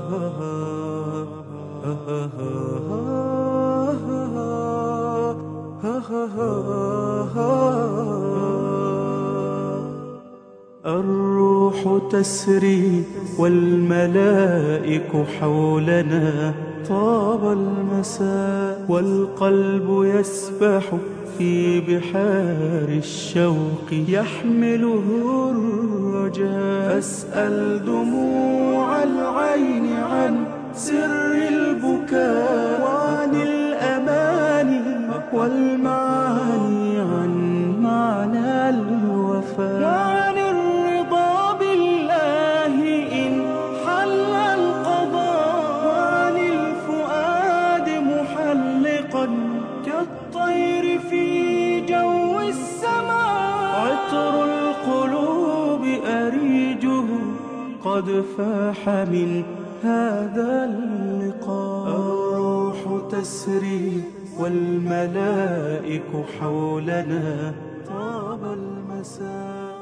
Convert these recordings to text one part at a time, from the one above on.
الروح تسري والملائك حولنا طاب المساء والقلب يسبح في بحار الشوق يحمله الرجاء أسأل دموع العين عن سر البكاء وعن الأماني والمعاني عن معنى الوفاء وعن الرضا بالله إن حل القضاء وعن الفؤاد محلقا كالطير في جو السماء عطر القلوب أريجه قد فاح من هذا اللقاء الروح تسري والملائك حولنا طاب المساء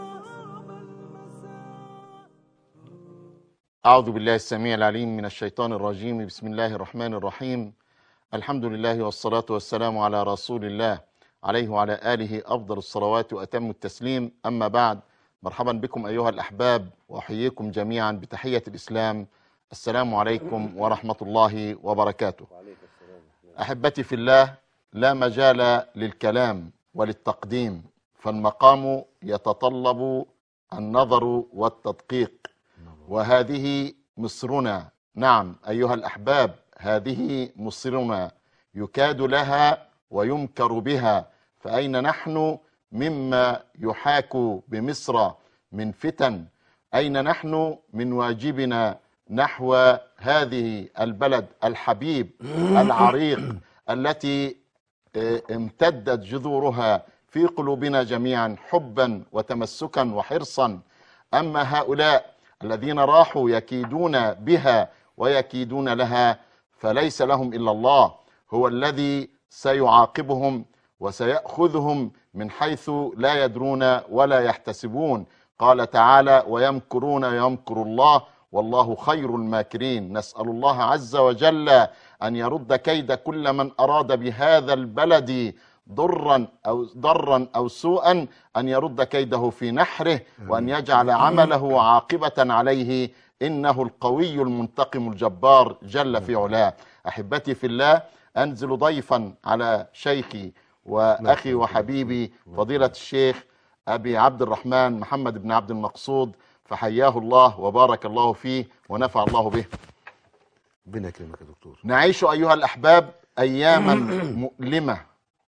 أعوذ بالله السميع العليم من الشيطان الرجيم بسم الله الرحمن الرحيم الحمد لله والصلاة والسلام على رسول الله عليه وعلى آله أفضل الصلوات وأتم التسليم أما بعد مرحبا بكم أيها الأحباب وأحييكم جميعا بتحية الإسلام السلام عليكم ورحمة الله وبركاته أحبتي في الله لا مجال للكلام وللتقديم فالمقام يتطلب النظر والتدقيق وهذه مصرنا نعم أيها الأحباب هذه مصرنا يكاد لها ويمكر بها فأين نحن مما يحاك بمصر من فتن أين نحن من واجبنا نحو هذه البلد الحبيب العريق التي اه، امتدت جذورها في قلوبنا جميعا حبا وتمسكا وحرصا أما هؤلاء الذين راحوا يكيدون بها ويكيدون لها فليس لهم الا الله هو الذي سيعاقبهم وسيأخذهم من حيث لا يدرون ولا يحتسبون قال تعالى ويمكرون يمكر الله والله خير الماكرين نسأل الله عز وجل أن يرد كيد كل من أراد بهذا البلد ضرا أو ضرا أو سوءا أن يرد كيده في نحره وأن يجعل عمله عاقبة عليه إنه القوي المنتقم الجبار جل في علاه أحبتي في الله أنزل ضيفا على شيخي وأخي وحبيبي فضيلة الشيخ أبي عبد الرحمن محمد بن عبد المقصود فحياه الله وبارك الله فيه ونفع الله به ربنا يكرمك يا دكتور نعيش أيها الأحباب أياما مؤلمة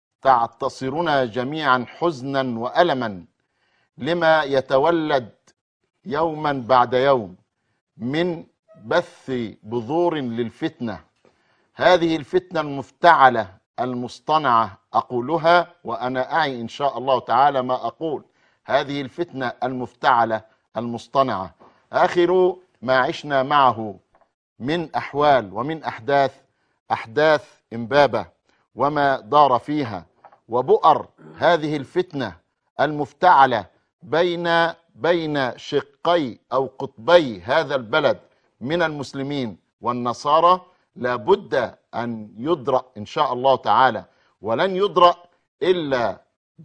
تعتصرنا جميعا حزنا وألما لما يتولد يوما بعد يوم من بث بذور للفتنة هذه الفتنة المفتعلة المصطنعة أقولها وأنا أعي إن شاء الله تعالى ما أقول هذه الفتنة المفتعلة المصطنعة آخر ما عشنا معه من أحوال ومن أحداث أحداث إمبابة وما دار فيها وبؤر هذه الفتنة المفتعلة بين بين شقي أو قطبي هذا البلد من المسلمين والنصارى لابد أن يدرأ إن شاء الله تعالى ولن يدرأ إلا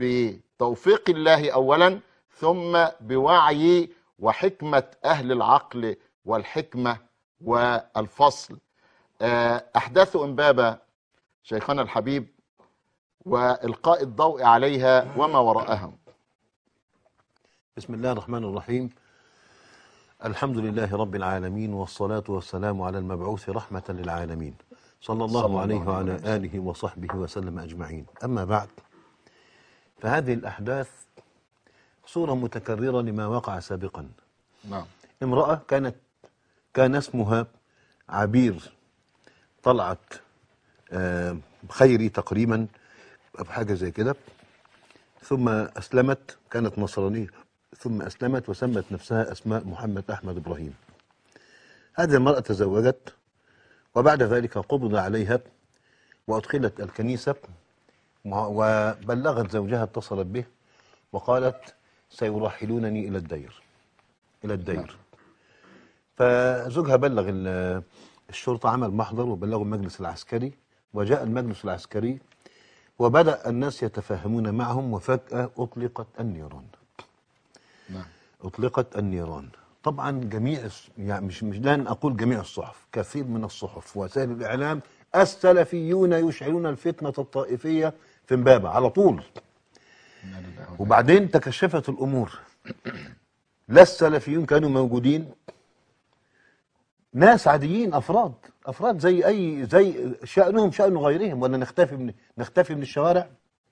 بتوفيق الله أولا ثم بوعي وحكمة أهل العقل والحكمة والفصل آه، أحداث إمبابة شيخنا الحبيب وإلقاء الضوء عليها وما وراءها بسم الله الرحمن الرحيم الحمد لله رب العالمين والصلاة والسلام على المبعوث رحمة للعالمين صلى الله صلى الله عليه عليه وعلى وسلم. آله وصحبه وسلم أجمعين أما بعد فهذه الأحداث صورة متكررة لما وقع سابقا نعم امرأة كانت كان اسمها عبير طلعت آه، خيري تقريبا أو حاجة زي كده ثم أسلمت كانت نصرانية ثم أسلمت وسمت نفسها أسماء محمد أحمد إبراهيم هذه المرأة تزوجت وبعد ذلك قبض عليها وأدخلت الكنيسة وبلغت زوجها اتصلت به وقالت سيرحلونني إلى الدير إلى الدير فزوجها بلغ ال- الشرطة عمل محضر وبلغوا المجلس العسكري وجاء المجلس العسكري وبدأ الناس يتفاهمون معهم وفجأة أطلقت النيران نعم أطلقت النيران طبعا جميع الص- يعني مش مش لن أقول جميع الصحف كثير من الصحف وسائل الإعلام السلفيون يشعلون الفتنة الطائفية في امبابة على طول إنا لله وإنا وبعدين تكشفت الامور لا السلفيون كانوا موجودين ناس عاديين افراد افراد زي اي زي شانهم شان غيرهم ولا نختفي من نختفي من الشوارع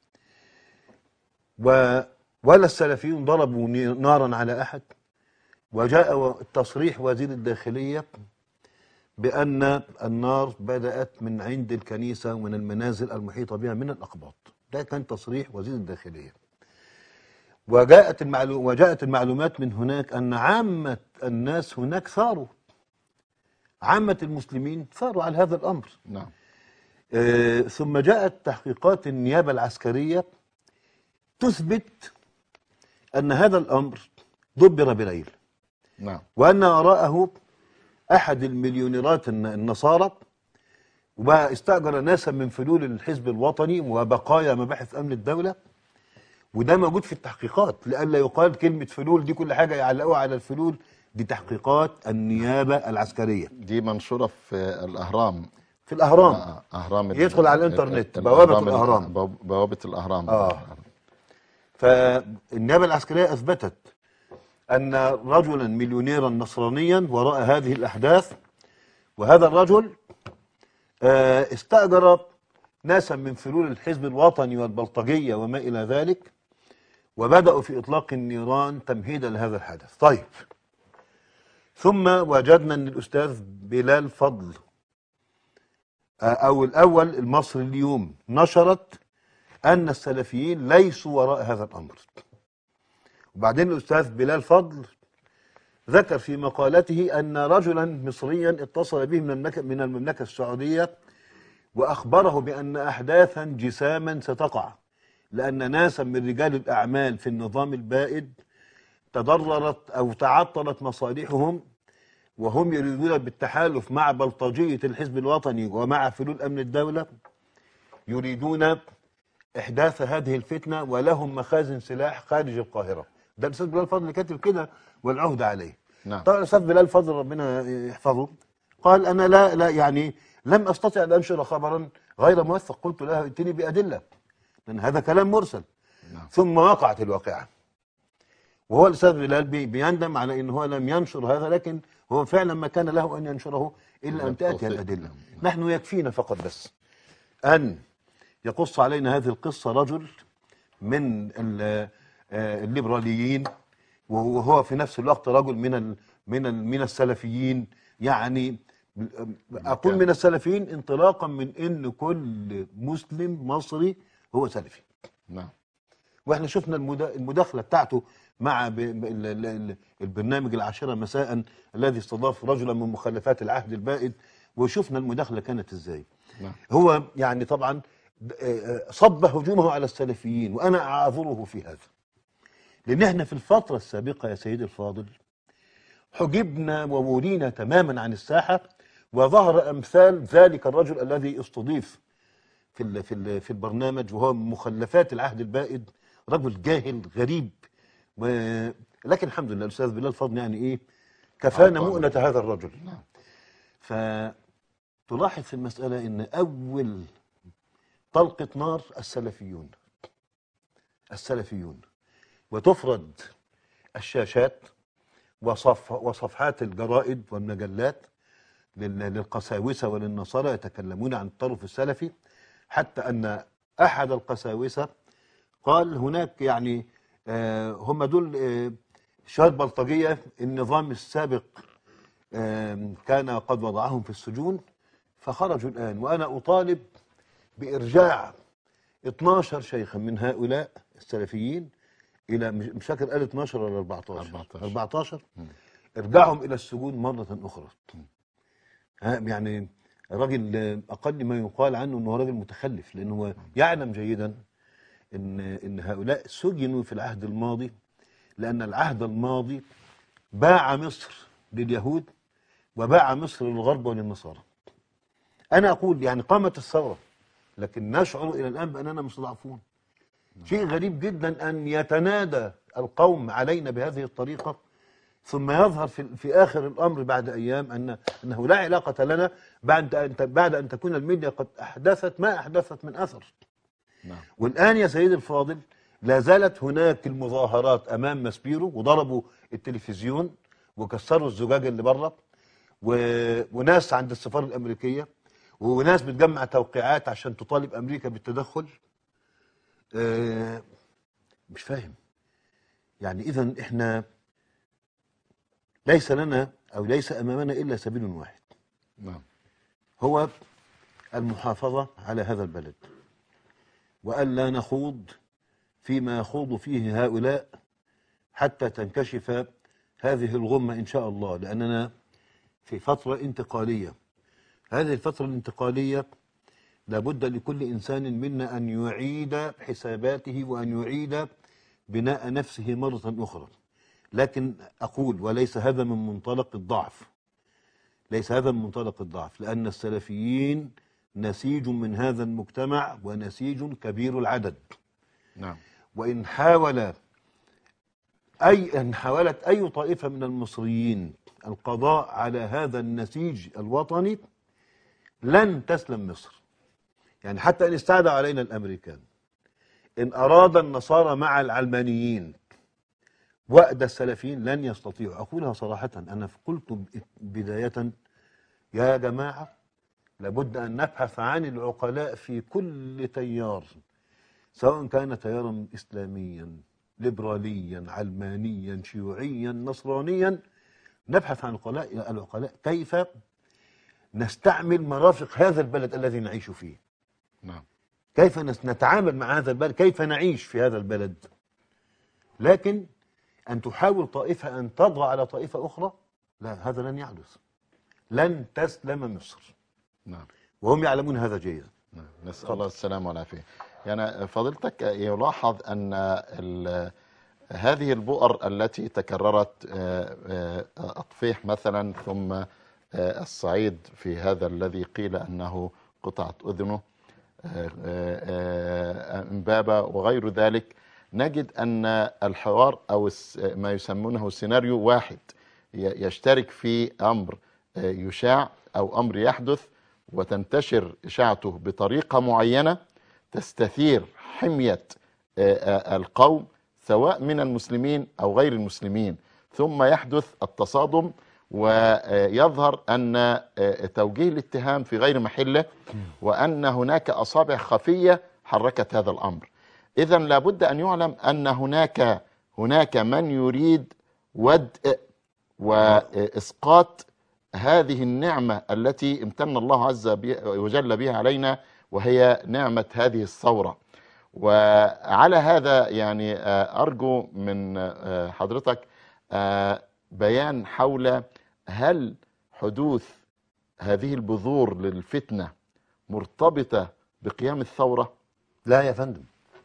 و ولا السلفيون ضربوا ني- نارا على احد وجاء تصريح وزير الداخليه بان النار بدات من عند الكنيسه ومن المنازل المحيطه بها من الاقباط ده كان تصريح وزير الداخليه وجاءت المعلو... وجاءت المعلومات من هناك ان عامه الناس هناك ثاروا عامه المسلمين ثاروا على هذا الامر نعم آه، ثم جاءت تحقيقات النيابه العسكريه تثبت ان هذا الامر دبر بليل نعم وأن وراءه أحد المليونيرات الن- النصارى واستأجر ناسا من فلول الحزب الوطني وبقايا مباحث أمن الدولة وده موجود في التحقيقات لئلا يقال كلمة فلول دي كل حاجة يعلقوها على الفلول دي تحقيقات النيابة العسكرية دي منشورة في الأهرام في الأهرام آه، أهرام ال- يدخل على ال- الإنترنت، ال- بوابة ال- الأهرام. بو- بوابة الأهرام آه. فالنيابة العسكرية أثبتت أن رجلا مليونيرا نصرانيا وراء هذه الأحداث وهذا الرجل آه، استأجر ناسا من فلول الحزب الوطني والبلطجية وما إلى ذلك وبدأوا في إطلاق النيران تمهيدا لهذا الحدث طيب ثم وجدنا أن الأستاذ بلال فضل آه، أو الأول المصري اليوم نشرت أن السلفيين ليسوا وراء هذا الأمر وبعدين الأستاذ بلال فضل ذكر في مقالته أن رجلا مصريا اتصل به من المملكة, من المملكة السعودية وأخبره بأن أحداثا جساما ستقع لأن ناسا من رجال الأعمال في النظام البائد تضررت أو تعطلت مصالحهم وهم يريدون بالتحالف مع بلطجية الحزب الوطني ومع فلول أمن الدولة يريدون إحداث هذه الفتنة ولهم مخازن سلاح خارج القاهرة ده الأستاذ بلال فضل كاتب كده والعهد عليه نعم. طبعا الأستاذ بلال فضل ربنا يحفظه قال أنا لا لا يعني لم أستطع أن أنشر خبرا غير موثق قلت له ائتني بأدلة لأن هذا كلام مرسل نعم. ثم وقعت الواقعة وهو الأستاذ بلال بي- بيندم على أنه هو لم ينشر هذا لكن هو فعلا ما كان له أن ينشره إلا أن تأتي بالتوفيق. الأدلة نعم. نحن يكفينا فقط بس أن يقص علينا هذه القصة رجل من ال- آه، الليبراليين وهو في نفس الوقت رجل من ال من ال من السلفيين يعني أقول من السلفيين انطلاقا من أن كل مسلم مصري هو سلفي نعم واحنا شفنا المدا- المداخله بتاعته مع ب- ب- ال- ال- ال- البرنامج العاشره مساء الذي استضاف رجلا من مخلفات العهد البائد وشفنا المداخله كانت ازاي نعم هو يعني طبعا د- آه، صب هجومه على السلفيين وانا اعذره في هذا لان احنا في الفتره السابقه يا سيدي الفاضل حجبنا وولينا تماما عن الساحه وظهر امثال ذلك الرجل الذي استضيف في ال في ال في البرنامج وهو من مخلفات العهد البائد رجل جاهل غريب و... لكن الحمد لله الاستاذ بلال فضل يعني ايه كفانا عفواً. مؤنه هذا الرجل نعم. فتلاحظ في المساله ان اول طلقه نار السلفيون السلفيون وتفرد الشاشات وصف وصفحات الجرائد والمجلات لل- للقساوسه وللنصارى يتكلمون عن الطرف السلفي حتى ان احد القساوسه قال هناك يعني آه، هم دول آه، شويه بلطجيه النظام السابق آم، كان قد وضعهم في السجون فخرجوا الان وانا اطالب بارجاع 12 شيخا من هؤلاء السلفيين الى مش مش فاكر قال 12 ولا 14 14. 14 ارجعهم الى السجون مره اخرى ها يعني راجل آه، اقل ما يقال عنه انه راجل متخلف لانه هو يعلم جيدا ان ان هؤلاء سجنوا في العهد الماضي لان العهد الماضي باع مصر لليهود وباع مصر للغرب وللنصارى أنا أقول يعني قامت الثورة لكن نشعر إلى الآن بأننا مستضعفون شيء غريب جدا أن يتنادى القوم علينا بهذه الطريقة ثم يظهر في, في آخر الأمر بعد أيام أن أنه لا علاقة لنا بعد أن بعد أن تكون الميديا قد أحدثت ما أحدثت من أثر نعم والآن يا سيدي الفاضل لا زالت هناك المظاهرات أمام ماسبيرو وضربوا التلفزيون وكسروا الزجاج اللي بره و... وناس عند السفارة الأمريكية وناس بتجمع توقيعات عشان تطالب أمريكا بالتدخل آه، مش فاهم يعني إذا إحنا ليس لنا أو ليس أمامنا إلا سبيل واحد نعم هو المحافظة على هذا البلد وألا نخوض فيما يخوض فيه هؤلاء حتى تنكشف هذه الغمة إن شاء الله لأننا في فترة انتقالية هذه الفترة الانتقالية لابد لكل إنسان منا أن يعيد حساباته وأن يعيد بناء نفسه مرة أخرى لكن أقول وليس هذا من منطلق الضعف ليس هذا من منطلق الضعف لأن السلفيين نسيج من هذا المجتمع ونسيج كبير العدد نعم وإن حاول أي إن حاولت أي طائفة من المصريين القضاء على هذا النسيج الوطني لن تسلم مصر يعني حتى إن استعدى علينا الأمريكان إن أراد النصارى مع العلمانيين وأد السلفيين لن يستطيعوا أقولها صراحة أنا قلت بداية يا جماعة لابد أن نبحث عن العقلاء في كل تيار سواء كان تيارا إسلاميا ليبراليا علمانيا شيوعيا نصرانيا نبحث عن العقلاء العقلاء كيف نستعمل مرافق هذا البلد الذي نعيش فيه نعم كيف نس- نتعامل مع هذا البلد كيف نعيش في هذا البلد لكن أن تحاول طائفة أن تضغى على طائفة أخرى لا هذا لن يحدث لن تسلم مصر نعم وهم يعلمون هذا جيدا نعم. نسأل الله السلامة والعافية يعني فضيلتك يلاحظ أن ال- هذه البؤر التي تكررت آه، آه، أطفيح مثلا ثم آه، الصعيد في هذا الذي قيل أنه قطعت أذنه آه، آه، امبابة وغير ذلك نجد أن الحوار أو الس- ما يسمونه سيناريو واحد ي- يشترك في أمر آه، يشاع أو أمر يحدث وتنتشر إشاعته بطريقة معينة تستثير حمية آه، آه، القوم سواء من المسلمين أو غير المسلمين ثم يحدث التصادم ويظهر أن آه، توجيه الاتهام في غير محله وأن هناك أصابع خفية حركت هذا الأمر إذا لابد أن يعلم أن هناك هناك من يريد ودء وإسقاط هذه النعمة التي امتن الله عز بي- وجل بها علينا وهي نعمة هذه الثورة وعلى هذا يعني آه، أرجو من آه، حضرتك آه، بيان حول هل حدوث هذه البذور للفتنة مرتبطة بقيام الثورة لا يا فندم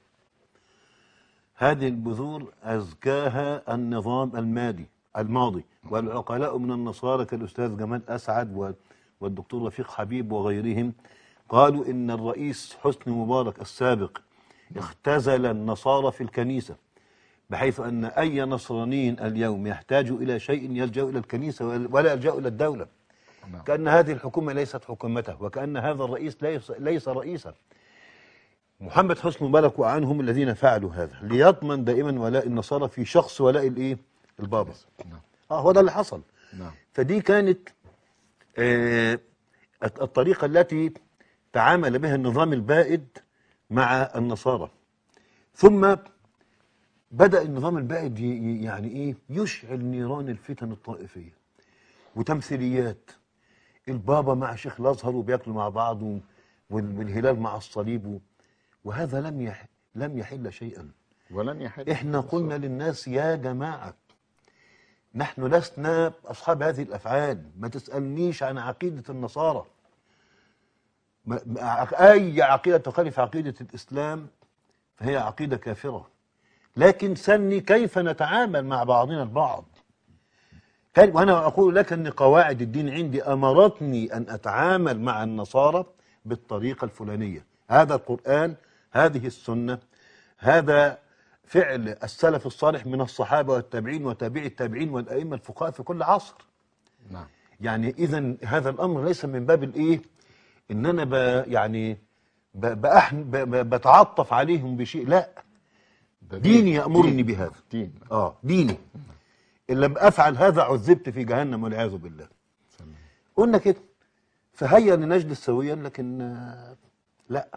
هذه البذور أزكاها النظام المادي الماضي والعقلاء من النصارى كالأستاذ جمال أسعد و- والدكتور رفيق حبيب وغيرهم قالوا إن الرئيس حسني مبارك السابق اختزل النصارى في الكنيسة بحيث أن أي نصراني اليوم يحتاج إلى شيء يلجأ إلى الكنيسة ولا يلجأ إلى الدولة نعم. كأن هذه الحكومة ليست حكومته وكأن هذا الرئيس ليس, ليس رئيسا محمد حسني مبارك وعنهم الذين فعلوا هذا ليضمن دائما ولاء النصارى في شخص ولاء الايه البابا نعم اه هو ده اللي حصل نعم فدي كانت آه الط- الطريقة التي تعامل بها النظام البائد مع النصارى ثم بدأ النظام البائد ي- ي- يعني ايه يشعل نيران الفتن الطائفية وتمثيليات البابا مع شيخ الازهر وبياكلوا مع بعض و- وال- والهلال مع الصليب و- وهذا لم يح لم يحل شيئا ولن يحل احنا قلنا للناس يا جماعة نحن لسنا أصحاب هذه الأفعال ما تسألنيش عن عقيدة النصارى ما- ما- أي عقيدة تخالف عقيدة الإسلام فهي عقيدة كافرة لكن سلني كيف نتعامل مع بعضنا البعض كان وانا اقول لك ان قواعد الدين عندي امرتني ان اتعامل مع النصارى بالطريقه الفلانيه هذا القران هذه السنه هذا فعل السلف الصالح من الصحابه والتابعين وتابعي التابعين والائمه الفقهاء في كل عصر نعم يعني اذا هذا الامر ليس من باب الايه ان انا ب يعني ب- بأحن ب- ب- بتعطف عليهم بشيء لا ده ديني يامرني دين. بهذا دين اه ديني ان لم افعل هذا عذبت في جهنم والعياذ بالله قلنا كده فهيا لنجلس سويا لكن آه، لا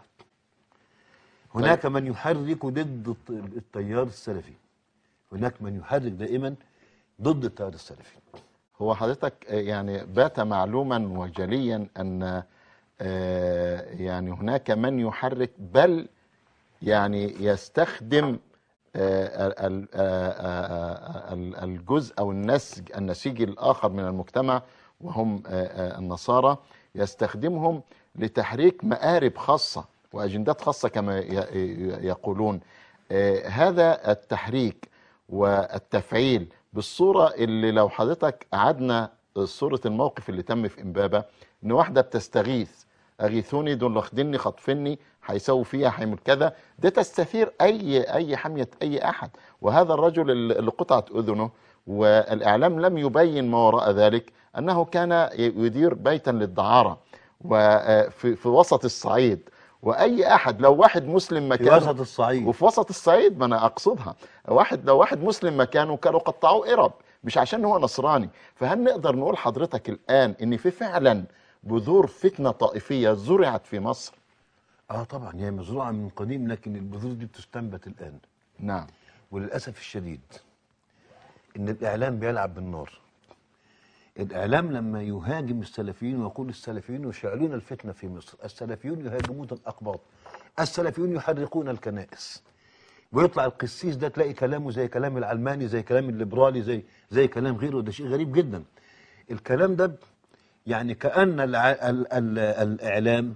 هناك من يحرك ضد الط- التيار السلفي هناك من يحرك دائما ضد التيار السلفي هو حضرتك آه، يعني بات معلوما وجليا ان آه، يعني هناك من يحرك بل يعني يستخدم آه، ال- آه، آه، ال- الجزء او النسج النسيج الاخر من المجتمع وهم آه، آه، النصارى يستخدمهم لتحريك مآرب خاصه واجندات خاصه كما ي- ي- يقولون آه، هذا التحريك والتفعيل بالصوره اللي لو حضرتك قعدنا صوره الموقف اللي تم في امبابه ان واحده بتستغيث اغيثوني دول واخديني خاطفيني هيسووا فيها هيعمل كذا ده تستثير اي اي حميه اي احد وهذا الرجل اللي اللي قطعت اذنه والاعلام لم يبين ما وراء ذلك انه كان يدير بيتا للدعاره وفي في وسط الصعيد واي احد لو واحد مسلم في مكانه وسط الصعيد وفي وسط الصعيد ما انا اقصدها واحد لو واحد مسلم مكانه كانوا قطعوه قرب مش عشان هو نصراني فهل نقدر نقول حضرتك الان ان في فعلا بذور فتنه طائفيه زرعت في مصر اه طبعا هي مزروعه من قديم لكن البذور دي بتستنبت الان نعم وللاسف الشديد ان الاعلام بيلعب بالنار الاعلام لما يهاجم السلفيين ويقول السلفيون يشعلون الفتنه في مصر السلفيون يهاجمون الاقباط السلفيون يحرقون الكنائس ويطلع القسيس ده تلاقي كلامه زي كلام العلماني زي كلام الليبرالي زي زي كلام غيره ده شيء غريب جدا الكلام ده يعني كأن الع... ال... ال... الإعلام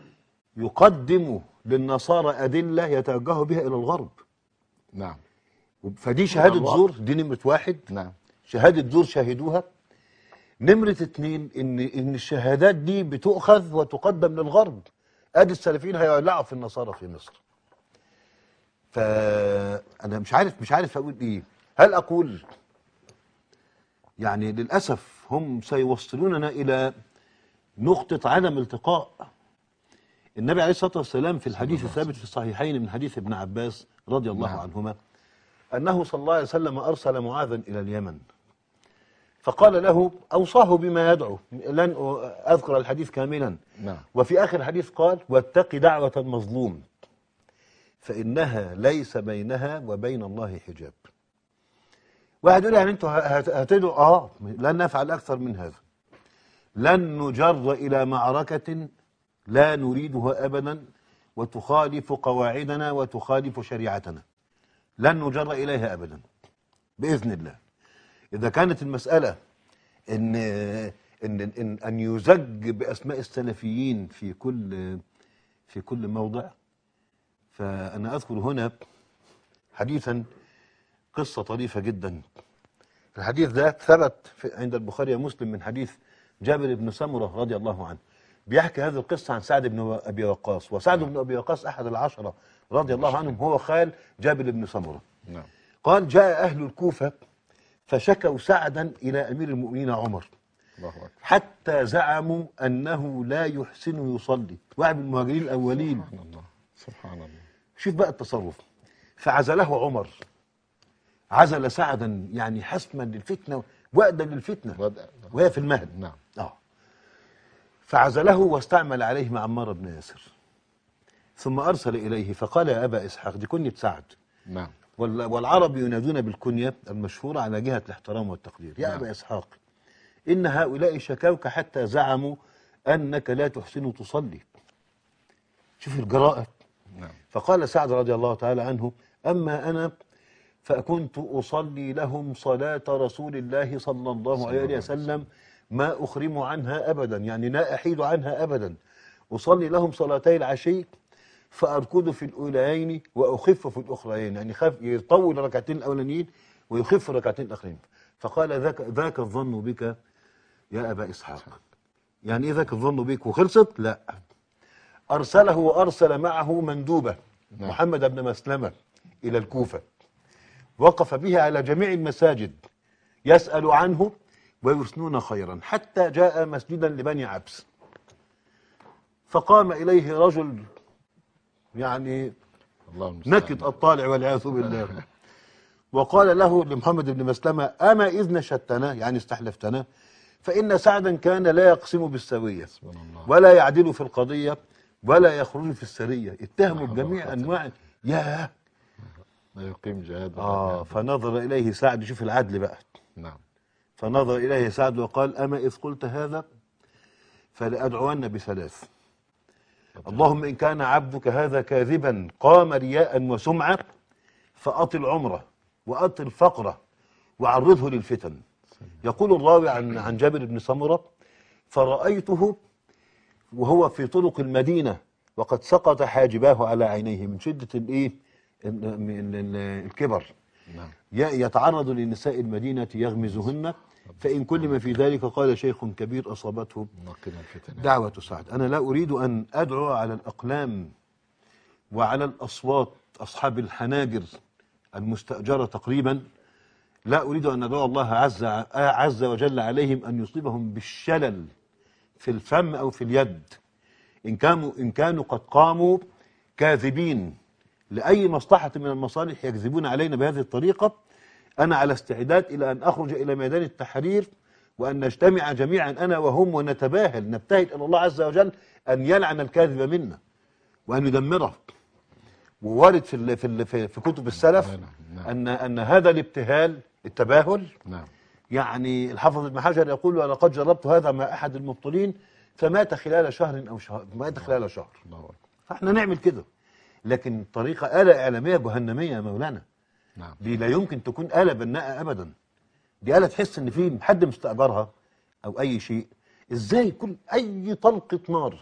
يقدم للنصارى أدلة يتوجهوا بها إلى الغرب نعم فدي شهادة الله. زور دي نمرة واحد نعم شهادة زور شاهدوها نمرة اتنين إن إن الشهادات دي بتؤخذ وتقدم للغرب أدي السلفيين هيولعوا في النصارى في مصر فأنا مش عارف مش عارف أقول إيه هل أقول يعني للأسف هم سيوصلوننا إلى نقطة عدم التقاء النبي عليه الصلاة والسلام في الحديث الثابت في الصحيحين من حديث ابن عباس رضي الله نعم. عنهما أنه صلى الله عليه وسلم أرسل معاذا إلى اليمن فقال له أوصاه بما يدعو لن أذكر الحديث كاملا نعم وفي آخر الحديث قال واتق دعوة المظلوم فإنها ليس بينها وبين الله حجاب واحد يقول يعني انتوا هت- هتدعوا اه لن نفعل اكثر من هذا لن نجر الى معركة لا نريدها ابدا وتخالف قواعدنا وتخالف شريعتنا لن نجر اليها ابدا باذن الله اذا كانت المسألة ان ان ان, أن يزج باسماء السلفيين في كل في كل موضع فانا اذكر هنا حديثا قصة طريفة جدا الحديث ده ثبت في عند البخاري ومسلم من حديث جابر بن سمرة رضي الله عنه بيحكي هذه القصة عن سعد بن أبي وقاص وسعد بن أبي وقاص أحد العشرة رضي الله عنهم هو خال جابر بن سمرة نعم قال جاء أهل الكوفة فشكوا سعدا إلى أمير المؤمنين عمر الله اكبر حتى زعموا أنه لا يحسن يصلي واحد من المهاجرين الأولين سبحان الله سبحان الله شوف بقى التصرف فعزله عمر عزل سعدا يعني حسما للفتنه وأدا للفتنه بدأ وهي في المهد نعم اه فعزله واستعمل عليه مع عمار بن ياسر ثم ارسل اليه فقال يا ابا اسحاق دي كنيه سعد نعم وال- والعرب ينادون بالكنيه المشهوره على جهه الاحترام والتقدير يا نعم. ابا اسحاق ان هؤلاء شكوك حتى زعموا انك لا تحسن تصلي شوف الجراءه نعم فقال سعد رضي الله تعالى عنه أما أنا فكنت أصلي لهم صلاة رسول الله صلى الله عليه وسلم ما أخرم عنها أبدا يعني لا أحيد عنها أبدا أصلي لهم صلاتي العشي فأركض في الأوليين وأخف في الأخرين يعني خف يطول الركعتين الأولانيين ويخف الركعتين الأخرين فقال ذاك ذاك الظن بك يا ابا اسحاق يعني ايه ذاك الظن بك وخلصت لا ارسله وارسل معه مندوبه نعم. محمد بن مسلمه الى الكوفه وقف به على جميع المساجد يسال عنه ويثنون خيرا حتى جاء مسجدا لبني عبس فقام اليه رجل يعني الله المستعان. نكد الطالع والعياذ بالله وقال له لمحمد بن مسلمة أما إذ نشدتنا يعني استحلفتنا فإن سعدا كان لا يقسم بالسوية سبحان الله ولا يعدل في القضية ولا يخرج في السرية اتهموا حول بجميع ولا قوة أنواع ياه لا يقيم جهاد ولا آه يعدل. فنظر إليه سعد شوف العدل بقى نعم فنظر إليه سعد وقال أما إذ قلت هذا فلأدعون بثلاث اللهم إن كان عبدك هذا كاذبا قام رياء وسمعة فأطل عمره وأطل فقره وعرضه للفتن يقول الراوي عن عن جابر بن سمرة فرأيته وهو في طرق المدينة وقد سقط حاجباه على عينيه من شدة الإيه ال- من ال- الكبر نعم ي- يتعرض لنساء المدينة يغمزهن فإن كل ما في ذلك قال شيخ كبير أصابته نقنا الفتن دعوة سعد أنا لا أريد أن أدعو على الأقلام وعلى الأصوات أصحاب الحناجر المستأجرة تقريبا لا أريد أن أدعو الله عز, عز وجل عليهم أن يصيبهم بالشلل في الفم أو في اليد إن كانوا, إن كانوا قد قاموا كاذبين لأي مصلحة من المصالح يكذبون علينا بهذه الطريقة أنا على استعداد إلى أن أخرج إلى ميدان التحرير وأن نجتمع جميعا أنا وهم ونتباهل نبتهل إلى الله عز وجل أن يلعن الكاذب منا وأن يدمره ووارد في ال- في ال- في في كتب السلف نعم، نعم. أن أن هذا الابتهال التباهل نعم يعني الحافظ ابن حجر يقول ولقد جربت هذا مع أحد المبطلين فمات خلال شهر أو شهر مات خلال شهر الله أكبر فاحنا نعمل كده لكن طريقة آلة إعلامية جهنمية يا مولانا نعم دي لا يمكن تكون آلة بناءة أبدا دي آلة تحس إن في حد مستأجرها أو أي شيء إزاي كل أي طلقة نار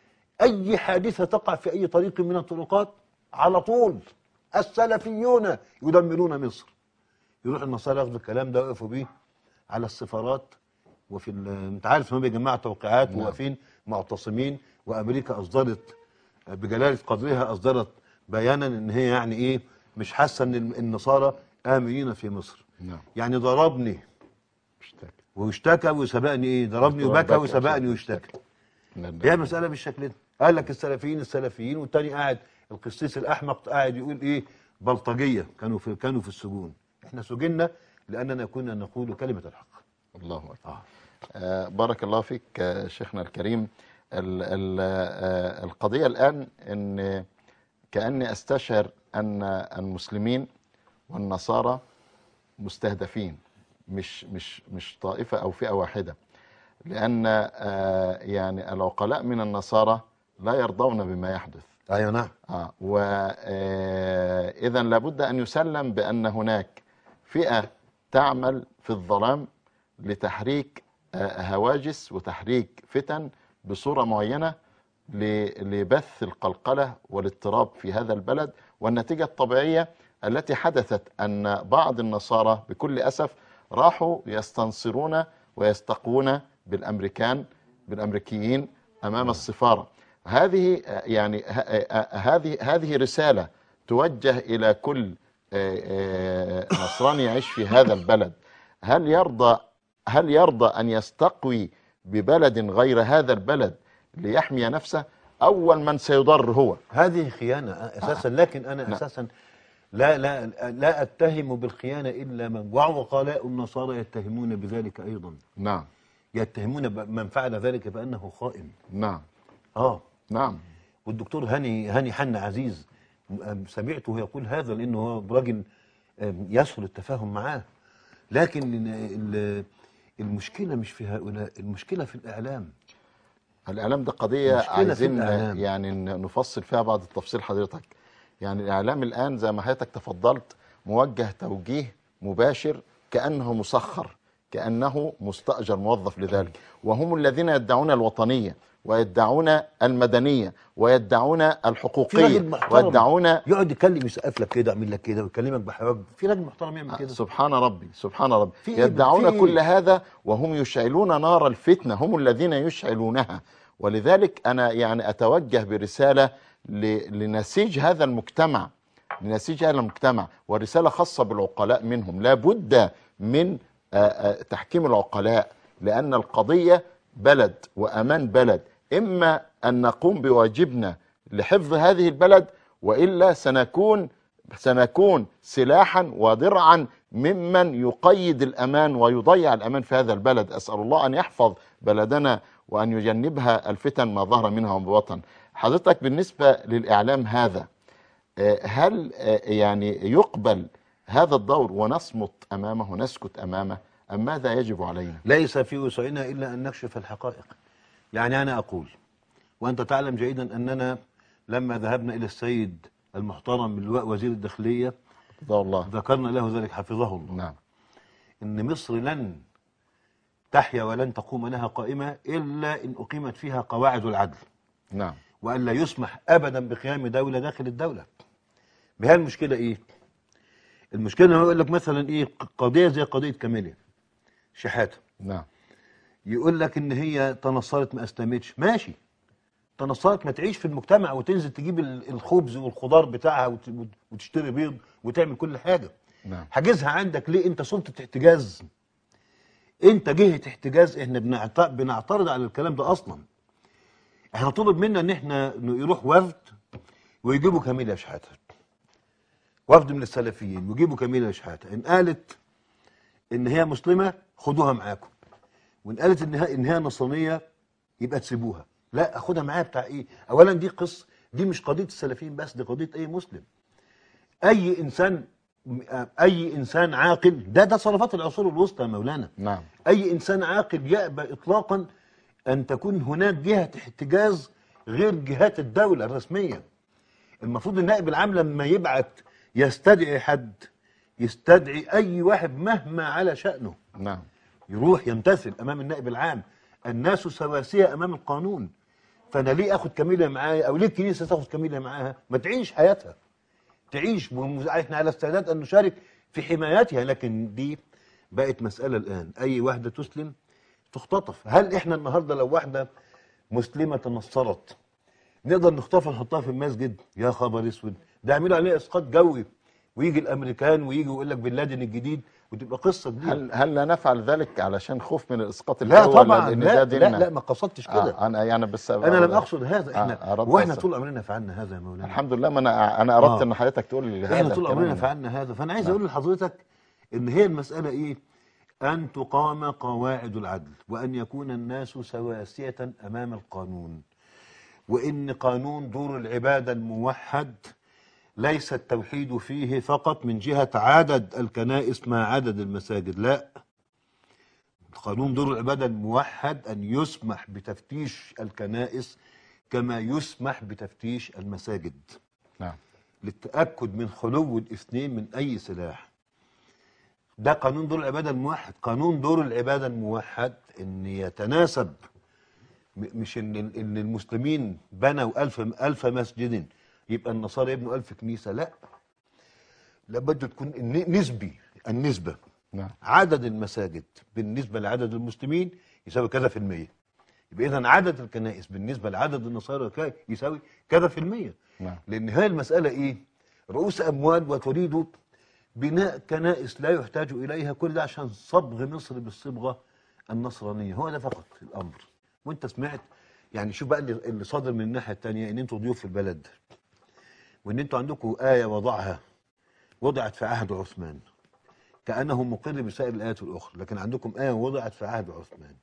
أي حادثة تقع في أي طريق من الطرقات على طول السلفيون يدمرون مصر يروح النصارى ياخدوا الكلام ده ويقفوا بيه على السفارات وفي ال- انت عارف هم بيجمعوا توقيعات نعم. وواقفين معتصمين وامريكا اصدرت بجلاله قدرها اصدرت بيانا ان هي يعني ايه مش حاسه ان النصارى امنين في مصر نعم يعني ضربني اشتكى واشتكى وسبقني ايه ضربني ضربك وبكى وسبقني واشتكى. واشتكى نعم. هي المسألة بالشكل ده قال لك السلفيين السلفيين والتاني قاعد القسيس الأحمق قاعد يقول إيه بلطجية كانوا في كانوا في السجون إحنا سجنا لأننا كنا نقول كلمة الحق الله أكبر آه. آه، بارك الله فيك آه، شيخنا الكريم ال- ال- آه، القضية الآن أن كأني أستشعر أن المسلمين والنصارى مستهدفين مش مش مش طائفة أو فئة واحدة لأن آه، يعني العقلاء من النصارى لا يرضون بما يحدث أيوة نعم آه وإذا لابد أن يسلم بأن هناك فئة تعمل في الظلام لتحريك آه، هواجس وتحريك فتن بصورة معينة ل- لبث القلقلة والاضطراب في هذا البلد والنتيجة الطبيعية التي حدثت أن بعض النصارى بكل أسف راحوا يستنصرون ويستقون بالأمريكان بالأمريكيين أمام السفارة هذه آه، يعني ه- آه، آه، هذه هذه رسالة توجه إلى كل آه، آه، نصراني يعيش في هذا البلد هل يرضى هل يرضى أن يستقوي ببلد غير هذا البلد ليحمي نفسه أول من سيضر هو هذه خيانة أساسا لكن أنا نعم. أساسا لا لا لا أتهم بالخيانة إلا من وعقلاء النصارى يتهمون بذلك أيضا نعم يتهمون ب- من فعل ذلك بأنه خائن نعم آه نعم والدكتور هاني هاني حنا عزيز م- سمعته يقول هذا لانه هو راجل آم، يسهل التفاهم معاه لكن ال- ال- المشكله مش في هؤلاء المشكله في الاعلام الإعلام ده قضية مشكلة في عايزين الإعلام. يعني ن- نفصل فيها بعض التفصيل حضرتك يعني الإعلام الآن زي ما حضرتك تفضلت موجه توجيه مباشر كأنه مسخر كأنه مستأجر موظف لذلك وهم الذين يدعون الوطنية ويدعون المدنيه ويدعون في راجل الحقوقيه محترم ويدعون يقعد يتكلم يسقف لك كده يعمل لك كده ويكلمك بحواجب في راجل محترم يعمل كده سبحان ربي سبحان ربي في إيه- يدعون في إيه؟ كل هذا وهم يشعلون نار الفتنة هم الذين يشعلونها ولذلك أنا يعني أتوجه برسالة ل- لنسيج هذا المجتمع لنسيج هذا المجتمع ورسالة خاصة بالعقلاء منهم لا بد من آه، آه، تحكيم العقلاء لأن القضية بلد وأمان بلد إما أن نقوم بواجبنا لحفظ هذه البلد وإلا سنكون سنكون سلاحا ودرعا ممن يقيد الامان ويضيع الامان في هذا البلد اسال الله ان يحفظ بلدنا وان يجنبها الفتن ما ظهر منها وما بطن حضرتك بالنسبه للاعلام هذا آه، هل آه، يعني يقبل هذا الدور ونصمت امامه ونسكت امامه ام ماذا يجب علينا ليس في وسعنا الا ان نكشف الحقائق يعني انا اقول وانت تعلم جيدا اننا لما ذهبنا الى السيد المحترم اللواء وزير الداخليه رضا الله ذكرنا له ذلك حفظه الله نعم ان مصر لن تحيا ولن تقوم لها قائمه الا ان اقيمت فيها قواعد العدل نعم وان لا يسمح ابدا بقيام دوله داخل الدوله ما هي المشكله ايه المشكله هو يقول لك مثلا ايه قضيه زي قضيه كاميليا شحاته نعم يقول لك ان هي تنصرت ما اسلمتش ماشي تنصرت ما تعيش في المجتمع وتنزل تجيب ال- الخبز والخضار بتاعها وت- وت- وتشتري بيض وتعمل كل حاجه نعم حاجزها عندك ليه انت سلطه احتجاز انت جهه احتجاز احنا بنعت- بنعترض على الكلام ده اصلا احنا طلب منا ان احنا ن- يروح وفد ويجيبوا كاميليا شحاته وفد من السلفيين ويجيبوا كاميليا شحاته ان قالت ان هي مسلمه خدوها معاكم وان قالت ان هي ان هي نصرانيه يبقى تسيبوها لا اخدها معايا بتاع ايه اولا دي قصه دي مش قضيه السلفيين بس دي قضيه اي مسلم اي انسان اي انسان عاقل ده ده صرفات العصور الوسطى يا مولانا نعم اي انسان عاقل يأبى اطلاقا ان تكون هناك جهه احتجاز غير جهات الدوله الرسميه المفروض النائب العام لما يبعت يستدعي حد يستدعي اي واحد مهما على شأنه نعم يروح يمتثل امام النائب العام الناس سواسيه امام القانون فانا ليه اخد كاميليا معايا او ليه الكنيسه تاخد كاميليا معاها ما تعيش حياتها تعيش ومز- احنا على استعداد ان نشارك في حمايتها لكن دي بقت مساله الان اي واحده تسلم تختطف هل احنا النهارده لو واحده مسلمه تنصرت نقدر نخطفها نحطها في المسجد يا خبر اسود ده يعملوا عليها اسقاط جوي ويجي الامريكان ويجي يقول لك بن لادن الجديد وتبقى قصه كبيره هل هل لا نفعل ذلك علشان خوف من الاسقاط لا الجوي ولا طبعا لأن لا, ده لا ديننا؟ لا ما قصدتش كده آه انا يعني بس انا لم اقصد هذا احنا آه، أردت واحنا بس- طول عمرنا فعلنا هذا يا مولانا الحمد لله ما انا انا اردت آه. ان حضرتك تقول لي هذا احنا طول الكلام. عمرنا فعلنا هذا فانا عايز اقول لحضرتك ان هي المساله ايه ان تقام قواعد العدل وان يكون الناس سواسيه امام القانون وان قانون دور العباده الموحد ليس التوحيد فيه فقط من جهه عدد الكنائس مع عدد المساجد لا قانون دور العباده الموحد ان يسمح بتفتيش الكنائس كما يسمح بتفتيش المساجد نعم للتأكد من خلو الاثنين من أي سلاح ده قانون دور العبادة الموحد قانون دور العبادة الموحد أن يتناسب م- مش إن, إن المسلمين بنوا ألف, ألف مسجد يبقى النصارى يبنوا ألف كنيسة لا لابد تكون الن- نسبي النسبة نعم عدد المساجد بالنسبة لعدد المسلمين يساوي كذا في المية يبقى إذا عدد الكنائس بالنسبة لعدد النصارى كا- يساوي كذا في المية نعم لأن هاي المسألة إيه؟ رؤوس أموال وتريد بناء كنائس لا يحتاج إليها كل ده عشان صبغ مصر بالصبغة النصرانية هو ده فقط الأمر وأنت سمعت يعني شوف بقى اللي اللي صادر من الناحية التانية إن أنتوا ضيوف في البلد وإن أنتوا عندكم آية وضعها وضعت في عهد عثمان كأنه مقر بسائر الآيات الأخرى لكن عندكم آية وضعت في عهد عثمان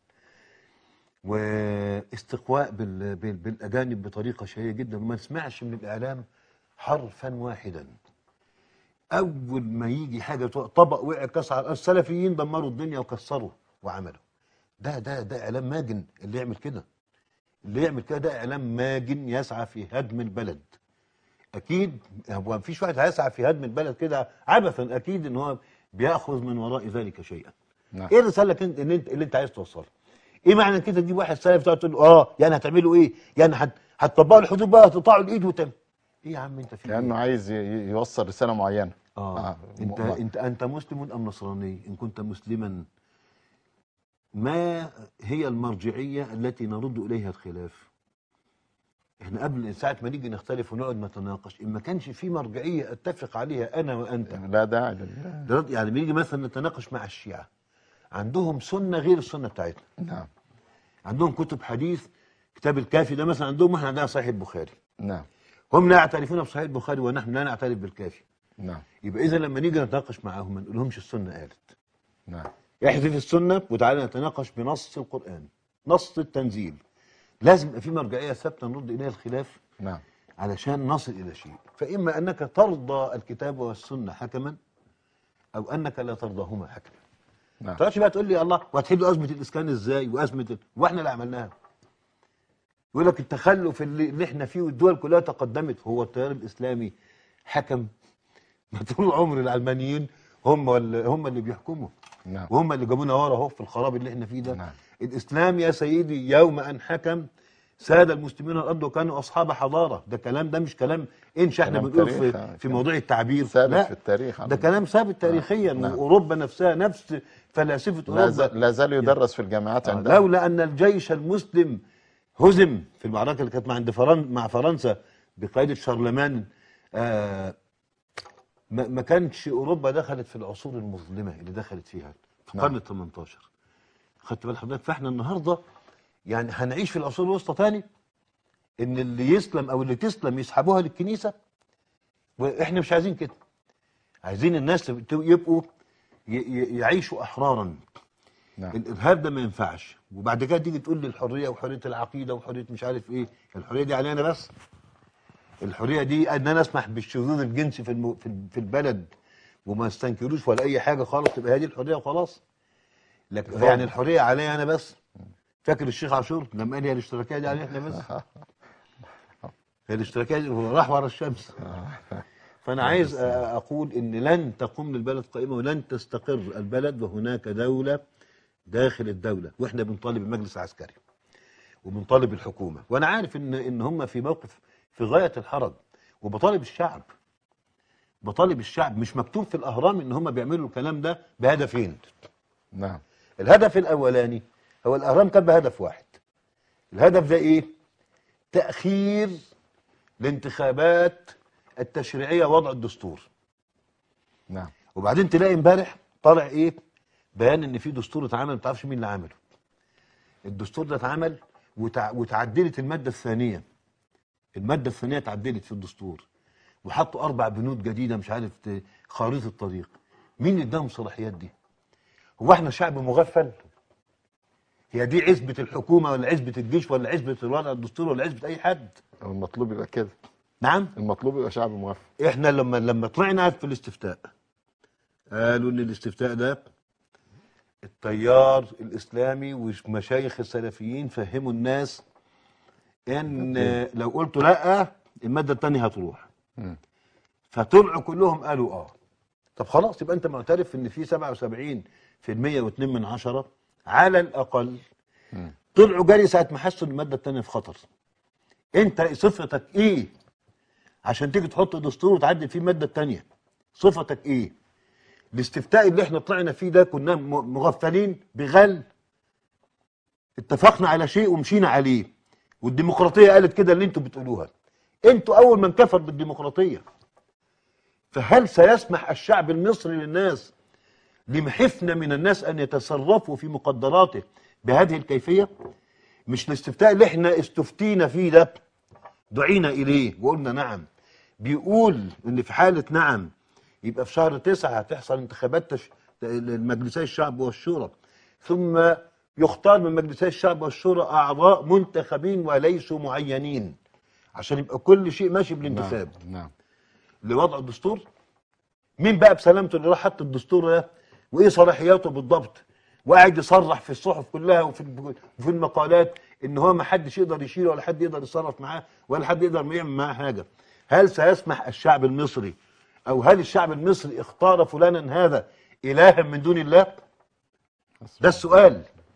واستقواء بال... بال... بالأجانب بطريقة شهية جدا وما نسمعش من الإعلام حرفا واحدا أول ما يجي حاجة تو- طبق وقع كسر على الأرض، السلفيين دمروا الدنيا وكسروا وعملوا ده ده ده إعلام ماجن اللي يعمل كده اللي يعمل كده ده إعلام ماجن يسعى في هدم البلد اكيد هو مفيش واحد هيسعى في هدم البلد كده عبثا اكيد ان هو بياخذ من وراء ذلك شيئا نعم. ايه الرساله اللي انت اللي انت, اللي انت عايز توصلها ايه معنى كده تجيب واحد سلف تقعد تقول له اه يعني هتعملوا ايه يعني هت- هتطبقوا الحدود بقى هتقطعوا الايد وتم ايه يا عم انت في لانه إيه؟ عايز ي- ي- يوصل رساله معينه اه انت م- انت انت مسلم ام نصراني ان كنت مسلما ما هي المرجعيه التي نرد اليها الخلاف احنا قبل ساعه ما نيجي نختلف ونقعد نتناقش ان ما كانش في مرجعيه اتفق عليها انا وانت لا داعي لل- ده يعني بنيجي مثلا نتناقش مع الشيعة عندهم سنة غير السنة بتاعتنا نعم عندهم كتب حديث كتاب الكافي ده مثلا عندهم واحنا عندنا صحيح البخاري نعم هم لا يعترفون بصحيح البخاري ونحن لا نعترف بالكافي نعم يبقى اذا لما نيجي نتناقش معاهم ما نقولهمش السنة قالت نعم احذف السنة وتعالى نتناقش بنص القرآن نص التنزيل لازم يبقى في مرجعية ثابتة نرد إليها الخلاف نعم علشان نصل إلى شيء فإما أنك ترضى الكتاب والسنة حكما أو أنك لا ترضاهما حكما نعم تقعدش بقى تقول لي الله وهتحلوا ازمه الاسكان ازاي وازمه ال... واحنا اللي عملناها يقول لك التخلف اللي, اللي احنا فيه والدول كلها تقدمت هو التيار الاسلامي حكم ما طول عمر العلمانيين هم اللي هم اللي بيحكموا نعم وهم اللي جابونا ورا اهو في الخراب اللي احنا فيه ده نعم. الاسلام يا سيدي يوم ان حكم ساد المسلمين الارض وكانوا اصحاب حضاره ده كلام ده مش كلام انش احنا كلام بنقول تاريخ، في, آه، في كلام موضوع التعبير ثابت لا في التاريخ ده كلام ثابت تاريخيا نعم. واوروبا نفسها نفس فلاسفه لا اوروبا زال, لا زال يدرس في الجامعات آه، عندنا لولا ان الجيش المسلم هزم في المعركه اللي كانت مع عند فرن مع فرنسا بقياده شارلمان آه ما ما كانش اوروبا دخلت في العصور المظلمه اللي دخلت فيها في نعم. القرن ال 18 خدت بال حضرتك فاحنا النهارده يعني هنعيش في العصور الوسطى تاني ان اللي يسلم او اللي تسلم يسحبوها للكنيسه واحنا مش عايزين كده عايزين الناس يبقوا ي- ي- يعيشوا احرارا نعم الارهاب ده ما ينفعش وبعد كده تيجي تقول لي الحريه وحريه العقيده وحريه مش عارف ايه الحريه دي علينا بس الحريه دي ان انا اسمح بالشذوذ الجنسي في الم... في ال- في البلد وما استنكروش ولا اي حاجه خالص تبقى هي دي الحريه وخلاص لكن بالظبط. يعني الحريه عليا انا بس فاكر الشيخ عاشور لما قال هي الاشتراكيه دي علينا احنا بس هي الاشتراكيه دي هو راح ورا الشمس فانا عايز أ- اقول ان لن تقوم البلد قائمه ولن تستقر البلد وهناك دوله داخل الدوله واحنا بنطالب المجلس العسكري وبنطالب الحكومه وانا عارف ان ان هم في موقف في غايه الحرج وبطالب الشعب بطالب الشعب مش مكتوب في الاهرام ان هم بيعملوا الكلام ده بهدفين نعم الهدف الاولاني هو الاهرام كان بهدف واحد الهدف ده ايه تاخير الانتخابات التشريعيه وضع الدستور نعم وبعدين تلاقي امبارح طالع ايه بيان ان في دستور اتعمل ما تعرفش مين اللي عمله الدستور ده اتعمل وتع... وتعدلت الماده الثانيه الماده الثانيه اتعدلت في الدستور وحطوا اربع بنود جديده مش عارف ت- خريطه الطريق مين اللي اداهم الصلاحيات دي هو احنا شعب مغفل هي دي عزبه الحكومه ولا عزبه الجيش ولا عزبه الوضع الدستور ولا عزبه اي حد المطلوب يبقى كده نعم المطلوب يبقى شعب موفق احنا لما لما طلعنا في الاستفتاء قالوا ان الاستفتاء ده التيار الاسلامي ومشايخ السلفيين فهموا الناس ان لو قلتوا لا الماده الثانيه هتروح مم. فطلعوا كلهم قالوا اه طب خلاص يبقى انت معترف ان في 77 في المية و2 من عشرة على الاقل مم. طلعوا جري ساعه ما حسوا ان الماده الثانيه في خطر انت صفتك ايه عشان تيجي تحط دستور وتعدل فيه الماده الثانيه صفتك ايه الاستفتاء اللي احنا طلعنا فيه ده كنا م- مغفلين بغل اتفقنا على شيء ومشينا عليه والديمقراطيه قالت كده اللي انتوا بتقولوها انتوا اول من كفر بالديمقراطيه فهل سيسمح الشعب المصري للناس لمحفنا من الناس ان يتصرفوا في مقدراته بهذه الكيفيه مش الاستفتاء اللي احنا استفتينا فيه ده دعينا اليه وقلنا نعم بيقول ان في حاله نعم يبقى في شهر تسعة هتحصل انتخابات تش... المجلسي الشعب والشورى ثم يختار من مجلسي الشعب والشورى اعضاء منتخبين وليسوا معينين عشان يبقى كل شيء ماشي بالانتخاب نعم نعم لوضع الدستور مين بقى بسلامته اللي راح حط الدستور ده وايه صلاحياته بالضبط وقاعد يصرح في الصحف كلها وفي وفي المقالات ان هو ما حدش يقدر يشيله ولا حد يقدر يتصرف معاه ولا حد يقدر يعمل معاه حاجه هل سيسمح الشعب المصري او هل الشعب المصري اختار فلانا هذا الها من دون الله ده السؤال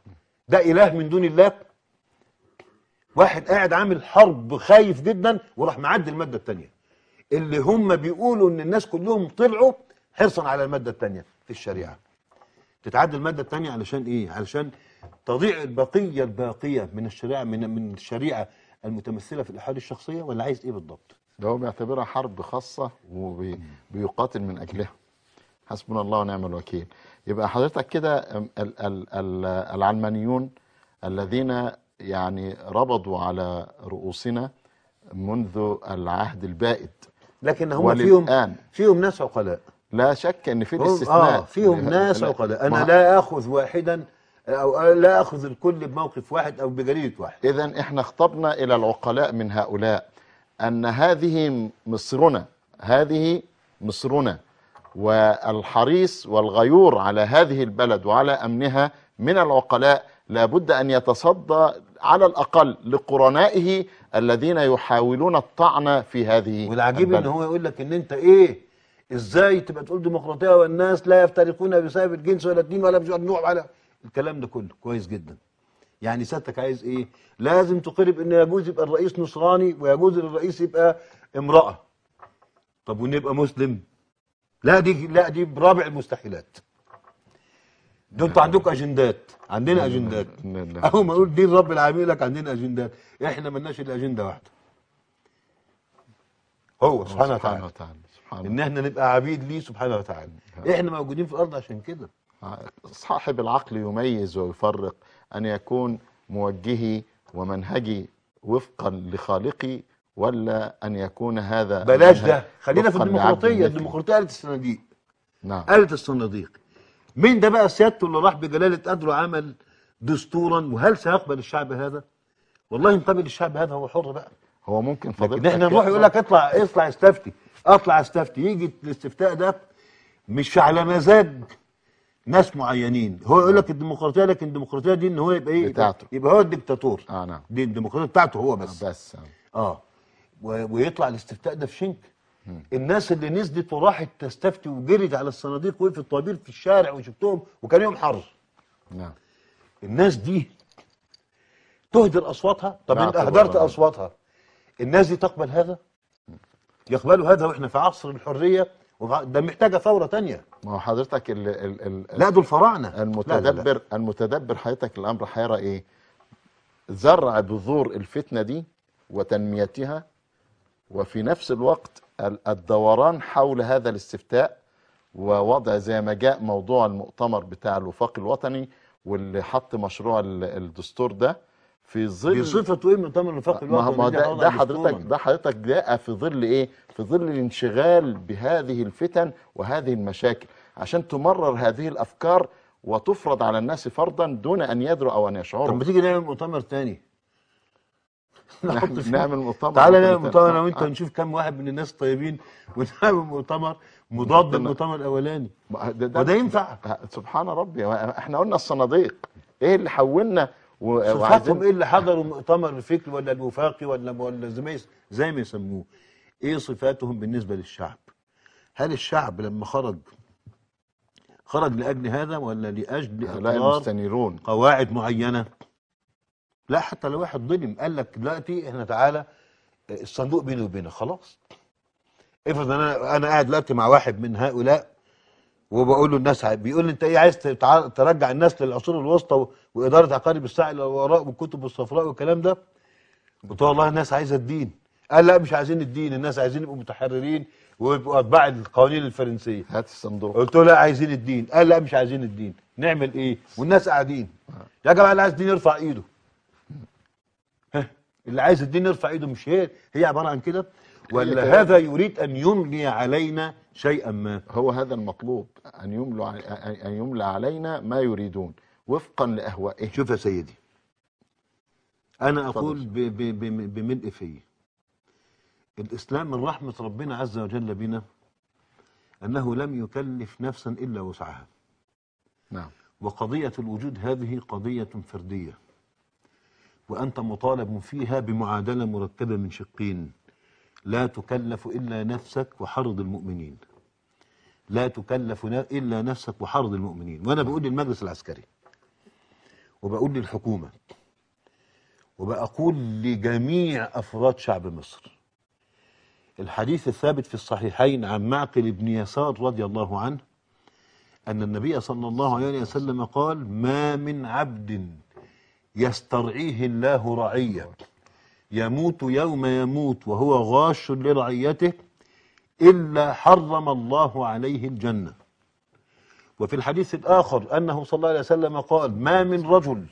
ده اله من دون الله واحد قاعد عامل حرب خايف جدا وراح معدي الماده الثانيه اللي هم بيقولوا ان الناس كلهم طلعوا حرصا على الماده الثانيه في الشريعه تتعدى الماده الثانيه علشان ايه علشان تضيع البقيه الباقيه من الشريعه من من الشريعه المتمثله في الاحوال الشخصيه ولا عايز ايه بالضبط ده هو بيعتبرها حرب خاصة وبيقاتل من أجلها حسبنا الله ونعم الوكيل يبقى حضرتك كده ال- ال- ال- العلمانيون الذين يعني ربضوا على رؤوسنا منذ العهد البائد لكن هم وللآن. فيهم فيهم ناس عقلاء لا شك ان في هم الاستثناء اه فيهم ناس لا- عقلاء ما- انا لا اخذ واحدا او لا اخذ الكل بموقف واحد او بجريده واحد إذا إحنا خطبنا إلى العقلاء من هؤلاء أن هذه مصرنا هذه مصرنا والحريص والغيور على هذه البلد وعلى أمنها من العقلاء لابد أن يتصدى على الأقل لقرنائه الذين يحاولون الطعن في هذه والعجيب ان البلد. هو يقول لك ان انت ايه ازاي تبقى تقول ديمقراطيه والناس لا يفترقون بسبب الجنس ولا الدين ولا مش عارف نوع ولا الكلام ده كله كويس جدا يعني سيادتك عايز ايه لازم تقرب ان يجوز يبقى الرئيس نصراني ويجوز الرئيس يبقى امراه طب ونبقى مسلم لا دي لا دي برابع المستحيلات ده انتوا عندكم اجندات عندنا اجندات لا- لا. اول ما اقول دين رب العالمين يقول لك عندنا اجندات احنا ملناش الا اجنده واحده هو سبحانه وتعالى سبحانه وتعالى سبحانه ان احنا نبقى عبيد ليه سبحانه وتعالى احنا موجودين في الارض عشان كده صاحب العقل يميز ويفرق أن يكون موجهي ومنهجي وفقا لخالقي ولا أن يكون هذا بلاش المنهج ده خلينا في وفقاً لعبد الديمقراطيه مثلي. الديمقراطيه آلة الصناديق نعم آلة الصناديق مين ده بقى سيادته اللي راح بجلالة قدره عمل دستورا وهل سيقبل الشعب هذا؟ والله ان قبل الشعب هذا هو حر بقى هو ممكن لكن فضيلتك احنا نروح يقول لك اطلع اطلع استفتي اطلع استفتي يجي الاستفتاء ده مش على مزاج ناس معينين هو يقول لك الديمقراطيه لكن الديمقراطيه دي ان هو يبقى ايه بتاعته. يبقى هو الدكتاتور اه نعم دي الديمقراطيه بتاعته هو بس بس اه و- ويطلع الاستفتاء ده في شنك الناس اللي نزلت وراحت تستفتي وجرت على الصناديق وقفت طوابير في الشارع وشفتهم وكان يوم حر نعم الناس دي تهدر اصواتها طب لا انت طبعا. اهدرت اصواتها الناس دي تقبل هذا يقبلوا هذا واحنا في عصر الحريه وفي ع- ده محتاجه ثوره تانية ما هو حضرتك ال ال ال لا دول فراعنه لا لا لا. المتدبر المتدبر حضرتك الامر هيرى ايه زرع بذور الفتنه دي وتنميتها وفي نفس الوقت ال- الدوران حول هذا الاستفتاء ووضع زي ما جاء موضوع المؤتمر بتاع الوفاق الوطني واللي حط مشروع ال- الدستور ده في ظل بصفته ايه مؤتمر الوفاق ما هو ما هو الوطني ده, ده حضرتك ده حضرتك جاء في ظل ايه؟ في ظل الانشغال بهذه الفتن وهذه المشاكل عشان تمرر هذه الافكار وتفرض على الناس فرضا دون ان يدروا او ان طب يشعروا ما تيجي نعمل مؤتمر تاني نحط نعمل, فيه نعمل مؤتمر تعالى نعمل مؤتمر مؤتمر انا وانت آه. نشوف كم واحد من الناس طيبين ونعمل مؤتمر مضاد للمؤتمر الاولاني ما- ده, وده ينفع سبحان ربي احنا قلنا الصناديق ايه اللي حولنا و- صفاتهم وعايزين ايه اللي حضروا مؤتمر الفكر ولا الوفاقي ولا ولا زي ما يس- زي ما يسموه ايه صفاتهم بالنسبه للشعب هل الشعب لما خرج خرج لاجل هذا ولا لاجل هؤلاء اقرار المستنيرون قواعد معينه لا حتى لو واحد ظلم قال لك دلوقتي احنا تعالى الصندوق بيني وبينك خلاص افرض انا انا قاعد دلوقتي مع واحد من هؤلاء وبقول له الناس عاي- بيقول لي انت ايه عايز تتع- ترجع الناس للعصور الوسطى و- واداره عقارب الساعه الى الوراء والكتب الصفراء والكلام ده قلت له والله الناس عايزه الدين قال لا مش عايزين الدين الناس عايزين يبقوا متحررين ويبقوا اتباع القوانين الفرنسيه هات الصندوق قلت له لا عايزين الدين قال لا مش عايزين الدين نعمل ايه والناس قاعدين يا جماعه اللي عايز الدين يرفع ايده ها اللي عايز الدين يرفع ايده مش هي هي عباره عن كده ولا كده. هذا يريد ان يملي علينا شيئا ما هو هذا المطلوب ان يملى ان يملى علينا ما يريدون وفقا لاهوائهم شوف يا سيدي انا اتفضل. اقول ب- ب- ب- بملء في الاسلام من رحمه ربنا عز وجل بنا انه لم يكلف نفسا الا وسعها نعم وقضية الوجود هذه قضية فردية وأنت مطالب فيها بمعادلة مركبة من شقين لا تكلف إلا نفسك وحرض المؤمنين لا تكلف ن- إلا نفسك وحرض المؤمنين وأنا بقول للمجلس العسكري وبقول للحكومة وبقول لجميع أفراد شعب مصر الحديث الثابت في الصحيحين عن معقل بن يسار رضي الله عنه أن النبي صلى الله عليه وسلم قال ما من عبد يسترعيه الله رعية يموت يوم يموت وهو غاش لرعيته إلا حرم الله عليه الجنة وفي الحديث الآخر أنه صلى الله عليه وسلم قال ما من رجل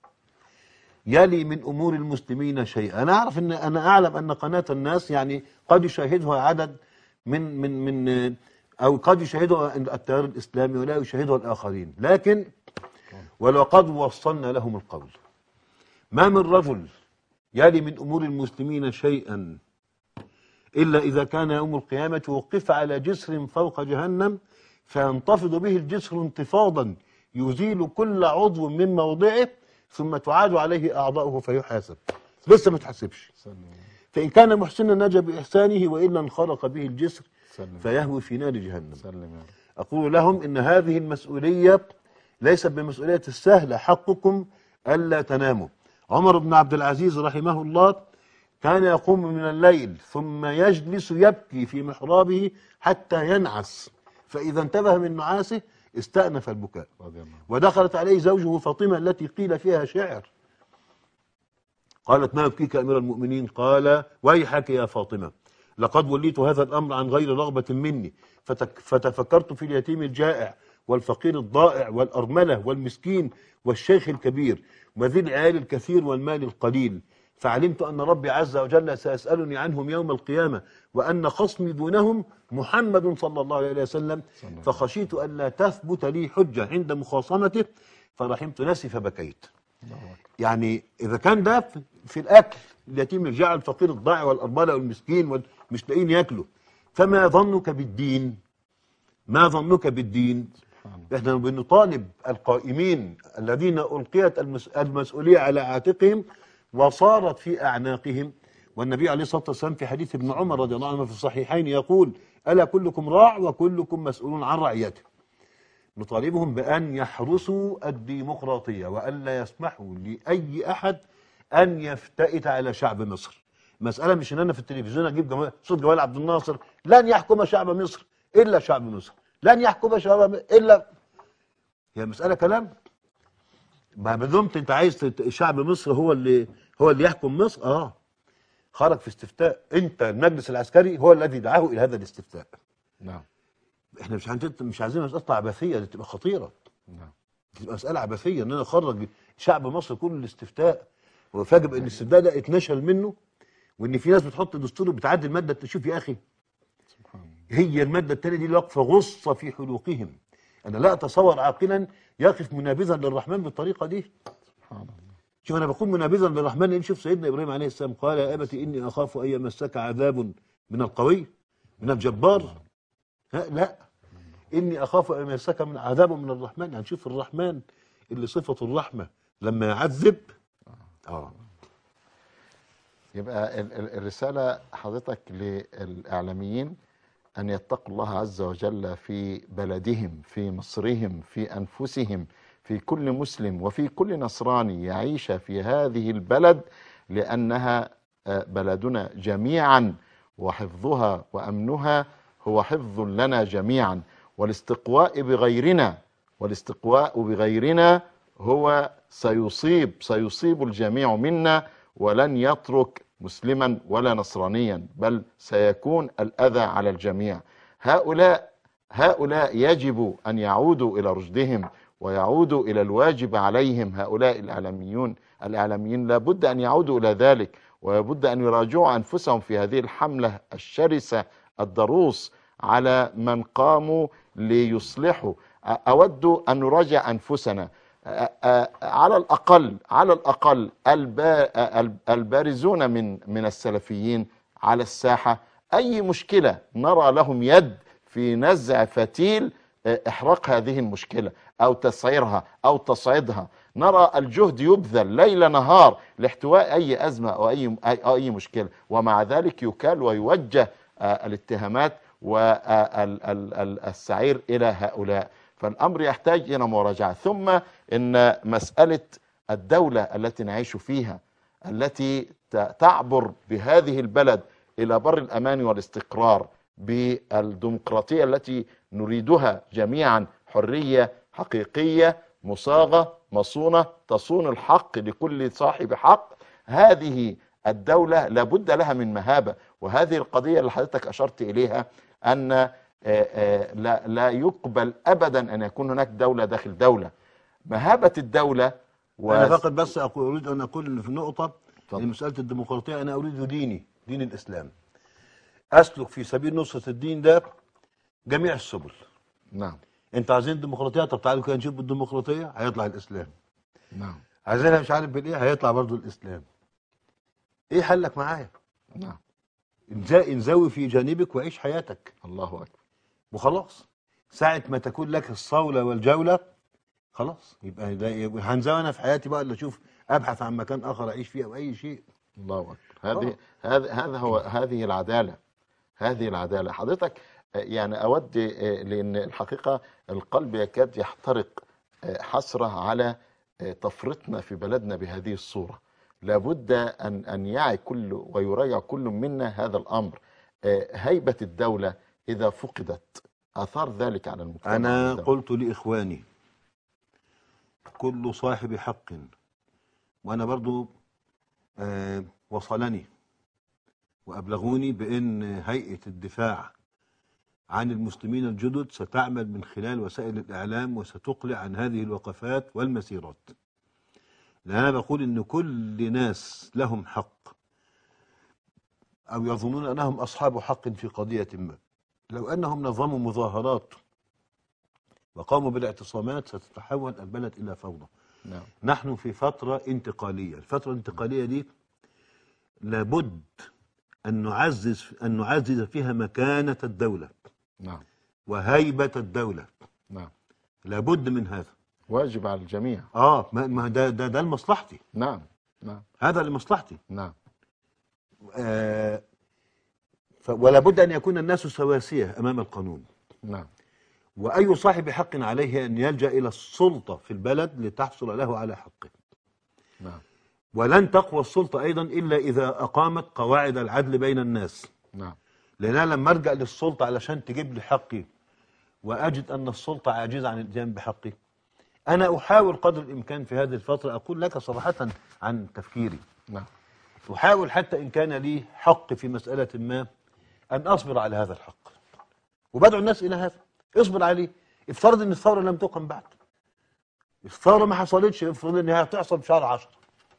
يلي من أمور المسلمين شيئا أنا أعرف أن أنا أعلم أن قناة الناس يعني قد يشاهدها عدد من من من أو قد يشاهدها التيار الإسلامي ولا يشاهدها الآخرين لكن ولقد وصلنا لهم القول ما من رجل يلي من أمور المسلمين شيئا إلا إذا كان يوم القيامة وقف على جسر فوق جهنم فينتفض به الجسر انتفاضا يزيل كل عضو من موضعه ثم تعاد عليه أعضاؤه فيحاسب لسه ما تحاسبش فإن كان محسنا نجا بإحسانه وإلا انخرق به الجسر سلم. فيهوي في نار جهنم سلم يا رب أقول لهم إن هذه المسؤولية ليست بمسؤولية السهلة حقكم ألا تناموا عمر بن عبد العزيز رحمه الله كان يقوم من الليل ثم يجلس يبكي في محرابه حتى ينعس فإذا انتبه من نعاسه استأنف البكاء رضي الله عنه. ودخلت عليه زوجه فاطمة التي قيل فيها شعر قالت ما يبكيك أمير المؤمنين قال ويحك يا فاطمة لقد وليت هذا الأمر عن غير رغبة مني فتك فتفكرت في اليتيم الجائع والفقير الضائع والأرملة والمسكين والشيخ الكبير وذي العيال الكثير والمال القليل فعلمت أن ربي عز وجل سيسألني عنهم يوم القيامة وأن خصمي دونهم محمد صلى الله عليه وسلم فخشيت أن لا تثبت لي حجة عند مخاصمته فرحمت نفسي فبكيت يعني إذا كان ده في- في الأكل اليتيم الجاع الفقير الضائع والأرملة والمسكين والمش لاقيين ياكلوا فما ظنك بالدين ما ظنك بالدين احنا بنطالب القائمين الذين ألقيت المس- المسؤولية على عاتقهم وصارت في أعناقهم والنبي عليه الصلاة والسلام في حديث ابن عمر رضي الله عنه في الصحيحين يقول ألا كلكم راع وكلكم مسؤول عن رعيته نطالبهم بأن يحرسوا الديمقراطية وألا يسمحوا لأي أحد أن يفتئت على شعب مصر مسألة مش إن أنا في التلفزيون أجيب جمال صوت جمال عبد الناصر لن يحكم شعب مصر إلا شعب مصر لن يحكم شعب م- إلا هي مسألة كلام ما دمت أنت عايز تت- شعب مصر هو اللي هو اللي يحكم مصر آه خرج في استفتاء أنت المجلس العسكري هو الذي دعاه إلى هذا الاستفتاء نعم احنا مش هنت- مش عايزين مسألة عبثية دي تبقى خطيرة نعم تبقى مسألة عبثية ان انا اخرج شعب مصر كله الاستفتاء وفاجئ ان الاستفتاء ده اتنشل منه وان في ناس بتحط دستور وبتعدل المادة تشوف يا اخي هي المادة التانية دي واقفة غصة في حلوقهم انا لا اتصور عاقلا يقف منابذا للرحمن بالطريقة دي سبحان الله شوف انا بكون منابذا للرحمن لان شوف سيدنا ابراهيم عليه السلام قال يا ابت اني اخاف ان يمسك عذاب من القوي من الجبار ها لا اني اخاف ان يمسك من عذاب من الرحمن يعني شوف الرحمن اللي صفه الرحمه لما يعذب اه يبقى ال- ال- الرسالة حضرتك للإعلاميين أن يتقوا الله عز وجل في بلدهم في مصرهم في أنفسهم في كل مسلم وفي كل نصراني يعيش في هذه البلد لأنها آه، بلدنا جميعا وحفظها وأمنها هو حفظ لنا جميعا والاستقواء بغيرنا والاستقواء بغيرنا هو سيصيب سيصيب الجميع منا ولن يترك مسلما ولا نصرانيا بل سيكون الأذى على الجميع هؤلاء هؤلاء يجب أن يعودوا إلى رشدهم ويعودوا إلى الواجب عليهم هؤلاء الإعلاميون الإعلاميين لابد أن يعودوا إلى ذلك ولابد أن يراجعوا أنفسهم في هذه الحملة الشرسة الضروس على من قاموا ليصلحوا أ- أود أن نراجع أنفسنا أ- أ- على الأقل على الأقل البا- ال- البارزون من من السلفيين على الساحة أي مشكلة نرى لهم يد في نزع فتيل إحراق هذه المشكلة أو تسعيرها أو تصعيدها نرى الجهد يبذل ليل نهار لاحتواء أي أزمة أو أي, أو أي مشكلة ومع ذلك يكال ويوجه آه، الاتهامات والسعير إلى هؤلاء فالأمر يحتاج إلى مراجعة ثم إن مسألة الدولة التي نعيش فيها التي ت- تعبر بهذه البلد إلى بر الأمان والاستقرار بالديمقراطية التي نريدها جميعا حرية حقيقية مصاغة مصونة تصون الحق لكل صاحب حق هذه الدولة لابد لها من مهابة وهذه القضية اللي حضرتك أشرت إليها أن آه، آه، لا لا يقبل أبدا أن يكون هناك دولة داخل دولة مهابة الدولة و... انا فقط بس أقول اريد ان اقول إن في نقطه اتفضل. ان مساله الديمقراطيه انا اريد ديني دين الاسلام اسلك في سبيل نصره الدين ده جميع السبل نعم انت عايزين ديمقراطيه طب تعالوا كده نشوف الديمقراطيه هيطلع الاسلام نعم عايزينها مش عارف بالايه هيطلع برضو الاسلام ايه حلك معايا نعم انزا- انزوي في جانبك وعيش حياتك الله أكبر وخلاص ساعة ما تكون لك الصولة والجولة خلاص يبقى ده يبقى هنزوي انا في حياتي بقى اللي اشوف ابحث عن مكان اخر اعيش فيه او اي شيء الله اكبر هذه هذا هذا هو هذه العداله هذه العداله حضرتك آه، يعني اود آه، لان الحقيقه القلب يكاد يحترق آه، حسره على آه، تفرطنا في بلدنا بهذه الصوره لابد ان ان يعي كل ويراجع كل منا هذا الامر آه، هيبه الدوله اذا فقدت اثار ذلك على المجتمع انا والدولة. قلت لاخواني كل صاحب حق وانا برضو آه وصلني وابلغوني بان هيئه الدفاع عن المسلمين الجدد ستعمل من خلال وسائل الاعلام وستقلع عن هذه الوقفات والمسيرات لان انا بقول ان كل ناس لهم حق او يظنون انهم اصحاب حق في قضيه ما لو انهم نظموا مظاهرات وقاموا بالاعتصامات ستتحول البلد الى فوضى نعم نحن في فترة انتقالية الفترة الانتقالية دي لابد أن نعزز أن نعزز فيها مكانة الدولة نعم وهيبة الدولة نعم لابد من هذا واجب على الجميع اه ما ما ده ده, ده لمصلحتي نعم نعم هذا لمصلحتي نعم آه ف ولا بد أن يكون الناس سواسية أمام القانون نعم وأي صاحب حق عليه أن يلجأ إلى السلطة في البلد لتحصل له على حقه نعم ولن تقوى السلطة أيضا إلا إذا أقامت قواعد العدل بين الناس نعم لأن أنا لما أرجع للسلطة علشان تجيب لي حقي وأجد أن السلطة عاجزة عن الإتيان بحقي أنا أحاول قدر الإمكان في هذه الفترة أقول لك صراحة عن تفكيري نعم أحاول حتى إن كان لي حق في مسألة ما أن أصبر على هذا الحق وبدعو الناس إلى هذا اصبر عليه افترض أن الثورة لم تقم بعد الثورة ما حصلتش افرض أنها هتحصل في شهر عشر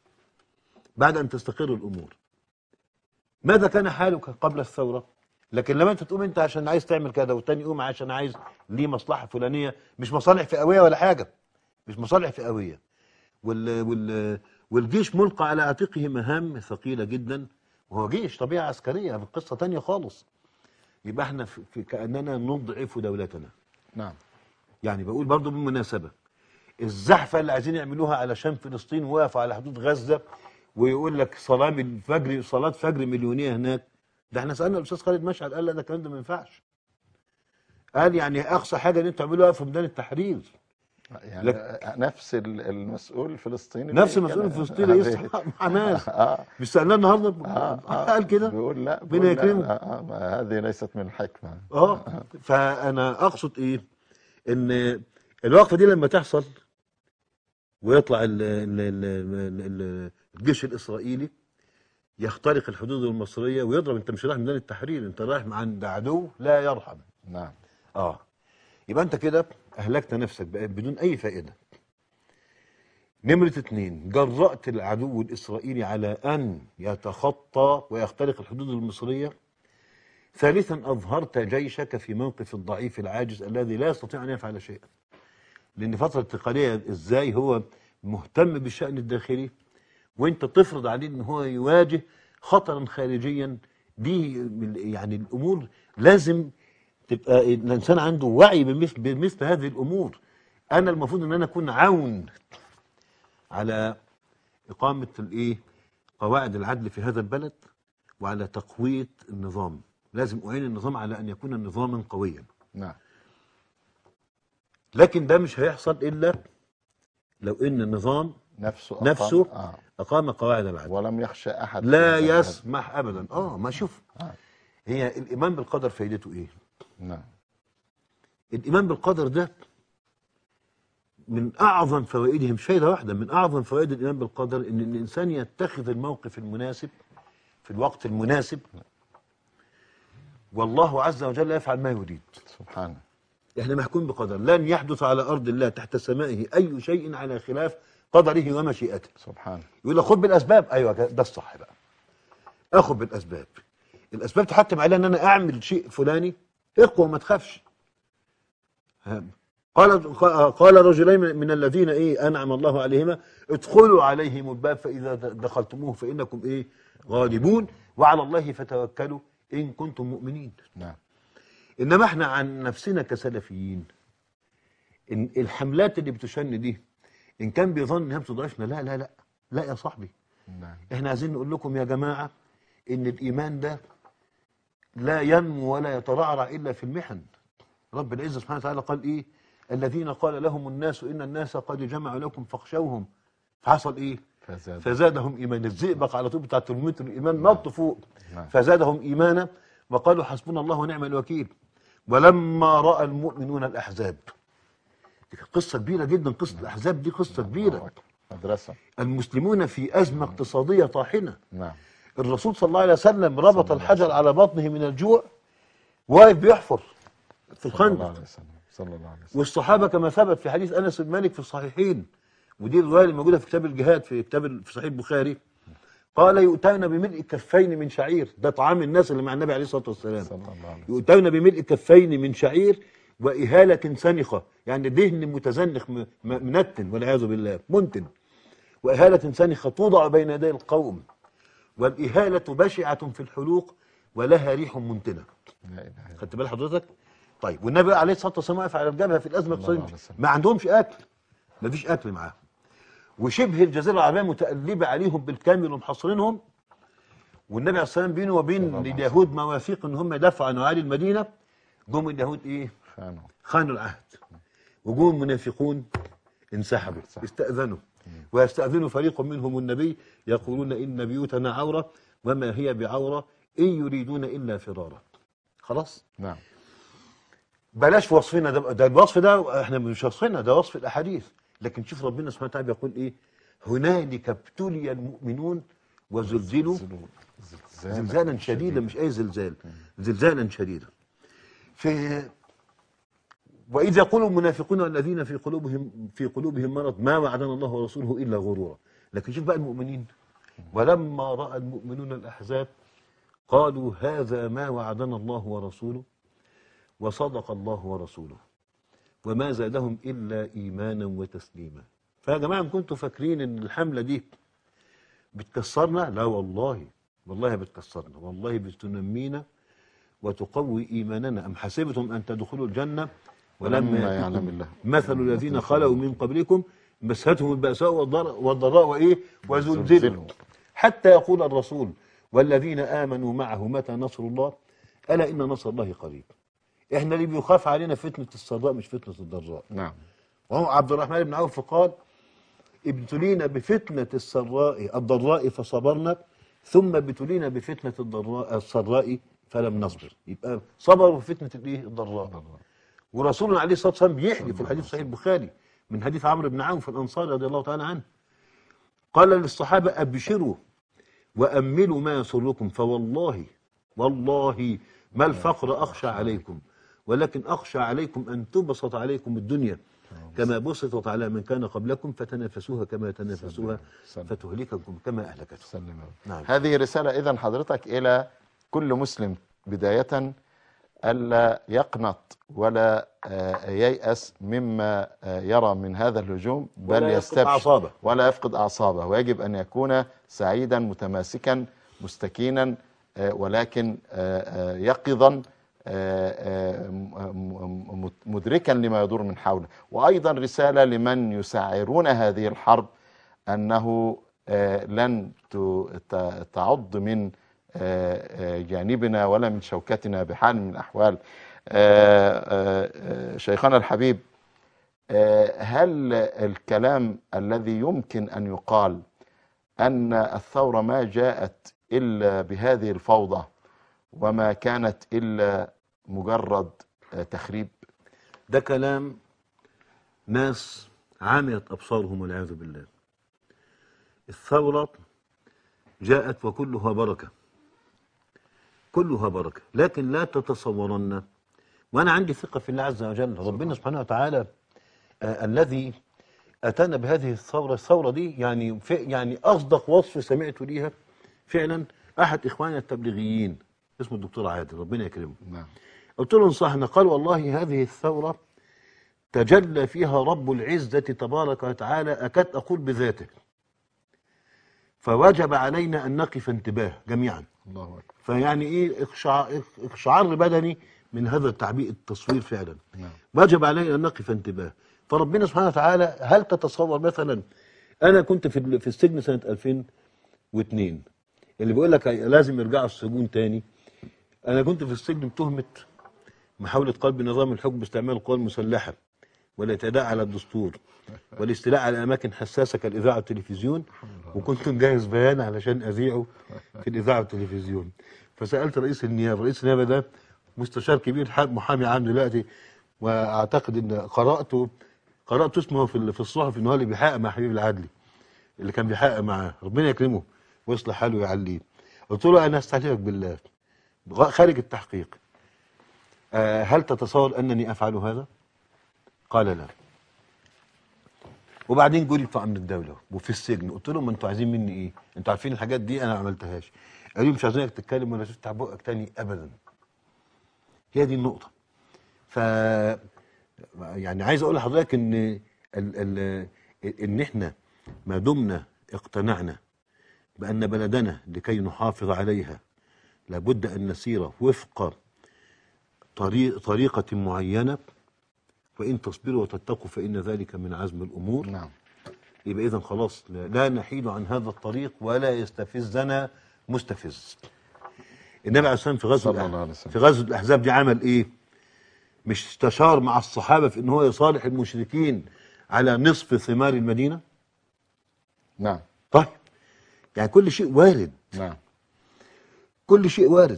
بعد أن تستقر الأمور ماذا كان حالك قبل الثورة لكن لما انت تقوم انت عشان عايز تعمل كده والتاني يقوم عشان عايز ليه مصلحة فلانية مش مصالح فئوية ولا حاجة مش مصالح فئوية وال وال والجيش ملقى على عاتقه مهام ثقيلة جدا وهو جيش طبيعة عسكرية في قصة تانية خالص يبقى احنا في في كأننا نضعف دولتنا نعم يعني بقول برضو بالمناسبة الزحفة اللي عايزين يعملوها علشان فلسطين واقفة على حدود غزة ويقول لك صلاة من فجر صلاة فجر مليونية هناك ده احنا سألنا الأستاذ خالد مشعل قال لا ده الكلام ده ما ينفعش قال يعني أقصى حاجة إن أنتوا تعملوها في ميدان التحرير يعني نفس ال- المسؤول الفلسطيني نفس بيقول المسؤول كده. الفلسطيني هذه- يصحى حماس آه. مش سألناه النهارده آه. آه. قال كده بيقول لا ربنا بيقول لا، يكرمه. آه. آه. ما هذه ليست من الحكمة اه فانا اقصد ايه ان الوقفه دي لما تحصل ويطلع ال ال ال ال الجيش الاسرائيلي يخترق الحدود المصريه ويضرب انت مش رايح ميدان التحرير انت رايح عند عدو لا يرحم نعم اه يبقى انت كده اهلكت نفسك بقى بدون اي فائده نمرة اتنين جرأت العدو الإسرائيلي على أن يتخطى ويخترق الحدود المصرية ثالثا أظهرت جيشك في موقف الضعيف العاجز الذي لا يستطيع أن يفعل شيئا لأن فترة انتقالية إزاي هو مهتم بالشأن الداخلي وانت تفرض عليه ان هو يواجه خطرا خارجيا دي يعني الامور لازم تبقى الانسان عنده وعي بمثل, بمثل هذه الامور انا المفروض ان انا اكون عون على اقامه الايه قواعد العدل في هذا البلد وعلى تقويه النظام لازم اعين النظام على ان يكون نظاما قويا نعم لكن ده مش هيحصل الا لو ان النظام نفسه أقام- نفسه آه. أقام قواعد العدل ولم يخشى أحد لا في هذا. يسمح أبدا آه ما شوف آه. هي الإيمان بالقدر فائدته إيه نعم الإيمان بالقدر ده من أعظم فوائده مش فايدة واحدة من أعظم فوائد الإيمان بالقدر إن الإنسان يتخذ الموقف المناسب في الوقت المناسب والله عز وجل يفعل ما يريد سبحانه احنا محكوم بقدر لن يحدث على أرض الله تحت سمائه أي شيء على خلاف قدره ومشيئته سبحانه يقول لك خد بالاسباب ايوه ده الصح بقى اخد بالاسباب الاسباب تحتم عليها ان انا اعمل شيء فلاني اقوى ما تخافش ها. قال قال رجلين من الذين ايه انعم الله عليهما ادخلوا عليهم الباب فاذا دخلتموه فانكم ايه غالبون وعلى الله فتوكلوا ان كنتم مؤمنين نعم انما احنا عن نفسنا كسلفيين إن الحملات اللي بتشن دي ان كان بيظن انها بتضعفنا لا لا لا لا يا صاحبي نعم احنا عايزين نقول لكم يا جماعه ان الايمان ده لا ينمو ولا يترعرع الا في المحن رب العزه سبحانه وتعالى قال ايه الذين قال لهم الناس ان الناس قد جمعوا لكم فاخشوهم فحصل ايه فزاد فزادهم ايمانا الزئبق على طول بتاع ترمومتر الايمان نط فوق نعم. فزادهم ايمانا وقالوا حسبنا الله ونعم الوكيل ولما راى المؤمنون الاحزاب دي كانت قصه كبيره جدا قصه الاحزاب دي قصه كبيره مدرسة المسلمون في ازمه اقتصاديه طاحنه نعم الرسول صلى الله عليه وسلم ربط الله عليه الحجر على بطنه من الجوع واقف بيحفر في صلى الله الخندق عليه وسلم صلى الله عليه وسلم والصحابه كما ثبت في حديث انس بن مالك في الصحيحين ودي الروايه اللي موجوده في كتاب الجهاد في كتاب في صحيح البخاري قال يؤتون بملء كفين من شعير ده طعام الناس اللي مع النبي عليه الصلاه والسلام صلى الله عليه وسلم يؤتون بملء كفين من شعير وإهالة سنخة يعني دهن متزنخ م- م- منتن والعياذ بالله منتن وإهالة سنخة توضع بين يدي القوم والإهالة بشعة في الحلوق ولها ريح منتنة لا إله إلا خدت بال حضرتك طيب والنبي عليه الصلاة والسلام واقف على الجبهة في الأزمة الله عليه الاقتصادية وسلم. ما عندهمش أكل ما فيش أكل معاهم وشبه الجزيرة العربية متقلبة عليهم بالكامل ومحصرينهم والنبي عليه الصلاة والسلام بينه الله وبين عليه اليهود مواثيق ان هم يدافعوا عن اهالي المدينه جم اليهود ايه؟ خانه خانوا العهد وجم المنافقون انسحبوا صح. استأذنوا ويستأذن فريق منهم النبي يقولون إن بيوتنا عورة وما هي بعورة إن يريدون إلا فرارا خلاص نعم بلاش وصفنا ده, ده الوصف ده احنا مش وصفنا ده وصف الأحاديث لكن شوف ربنا سبحانه وتعالى بيقول إيه هنالك ابتلي المؤمنون وزلزلوا زلزالا زلزالا شديدا مش اي زلزال زلزالا شديدا في واذ يقول المنافقون والذين في قلوبهم في قلوبهم مرض ما وعدنا الله ورسوله الا غرورا لكن شوف بقى المؤمنين ولما راى المؤمنون الاحزاب قالوا هذا ما وعدنا الله ورسوله وصدق الله ورسوله وما زادهم الا ايمانا وتسليما فيا جماعه إن كنتوا فاكرين ان الحمله دي بتكسرنا لا والله والله بتكسرنا والله بتنمينا وتقوي ايماننا ام حسبتم ان تدخلوا الجنه ولما ولما يأتكم يعلم الله مثل الذين خلوا من قبلكم مستهم البأساء والضراء والضراء وايه وزلزلوا زلزلوا. حتى يقول الرسول والذين امنوا معه متى نصر الله الا ان نصر الله قريب احنا اللي بيخاف علينا فتنه السراء مش فتنه الضراء نعم وهو عبد الرحمن بن عوف قال ابتلينا بفتنة السراء الضراء فصبرنا ثم ابتلينا بفتنة الضراء السراء فلم نصبر يبقى صبروا في فتنة الايه الضراء ورسولنا عليه الصلاة والسلام بيحلف في الحديث صحيح البخاري من حديث عمرو بن عوف الأنصاري رضي الله تعالى عنه قال للصحابة أبشروا وأملوا ما يسركم فوالله والله ما الفقر أخشى عليكم ولكن أخشى عليكم أن تبسط عليكم الدنيا كما بسطت على من كان قبلكم فتنافسوها كما تنافسوها سلم. فتهلككم كما أهلكتهم سلم يا رب. نعم. هذه رسالة إذا حضرتك إلى كل مسلم بداية ألا يقنط ولا آه، ييأس مما آه، يرى من هذا الهجوم بل ولا يفقد يستبشر أعصابه. ولا يفقد أعصابه ويجب أن يكون سعيدا متماسكا مستكينا آه، ولكن آه، آه، يقظا آه، آه، م- م- مدركا لما يدور من حوله وأيضا رسالة لمن يسعرون هذه الحرب أنه آه، لن ت- ت- تعض من آه، آه، جانبنا ولا من شوكتنا بحال من الأحوال آه، آه، آه، شيخنا الحبيب آه، هل الكلام الذي يمكن أن يقال أن الثورة ما جاءت إلا بهذه الفوضى وما كانت إلا مجرد آه، تخريب ده كلام ناس عميت أبصارهم والعياذ بالله الثورة جاءت وكلها بركة كلها بركة لكن لا تتصورن وأنا عندي ثقة في الله عز وجل ربنا سبحانه وتعالى آه الذي أتانا بهذه الثورة الثورة دي يعني في يعني أصدق وصف سمعته ليها فعلا أحد إخواننا التبليغيين اسمه الدكتور عادل ربنا يكرمه نعم قلت له انصحنا قال والله هذه الثورة تجلى فيها رب العزة تبارك وتعالى أكاد أقول بذاته فوجب علينا أن نقف انتباه جميعا الله أكبر فيعني إيه إقشع- إقشعار بدني من هذا التعبير التصوير فعلا نعم وجب علينا أن نقف انتباه فربنا سبحانه وتعالى هل تتصور مثلا أنا كنت في ال- في السجن سنة 2002 اللي بيقول لك لازم يرجعوا السجون تاني أنا كنت في السجن بتهمة محاولة قلب نظام الحكم باستعمال القوى المسلحة والاعتداء على الدستور والاستيلاء على أماكن حساسة كالإذاعة والتلفزيون وكنت مجهز بيان علشان أذيعه في الإذاعة والتلفزيون فسألت رئيس النيابة رئيس النيابة ده مستشار كبير حق محامي عام دلوقتي وأعتقد إن قرأته قرأت اسمه في ال- في الصحف إن هو اللي بيحقق مع حبيب العدلي اللي كان بيحقق معاه ربنا يكرمه ويصلح حاله ويعليه قلت له أنا أستحلفك بالله غ- خارج التحقيق آه، هل تتصور أنني أفعل هذا؟ قال لا وبعدين جولي بتوع امن الدوله وفي السجن قلت لهم انتوا عايزين مني ايه؟ انتوا عارفين الحاجات دي انا ما عملتهاش قالوا لي مش عايزينك تتكلم ولا تفتح بقك تاني ابدا هي دي النقطه ف يعني عايز اقول لحضرتك ان ال... ال... ان احنا ما دمنا اقتنعنا بان بلدنا لكي نحافظ عليها لابد ان نسير وفق طريق طريقه معينه وإن تصبروا وتتقوا فإن ذلك من عزم الأمور نعم يبقى إذا خلاص لا, لا نحيد عن هذا الطريق ولا يستفزنا مستفز النبي عليه الصلاة والسلام في غزوة صلى الله الأح- عليه وسلم. في غزوة الأحزاب دي عمل إيه؟ مش استشار مع الصحابة في إن هو يصالح المشركين على نصف ثمار المدينة؟ نعم طيب يعني كل شيء وارد نعم كل شيء وارد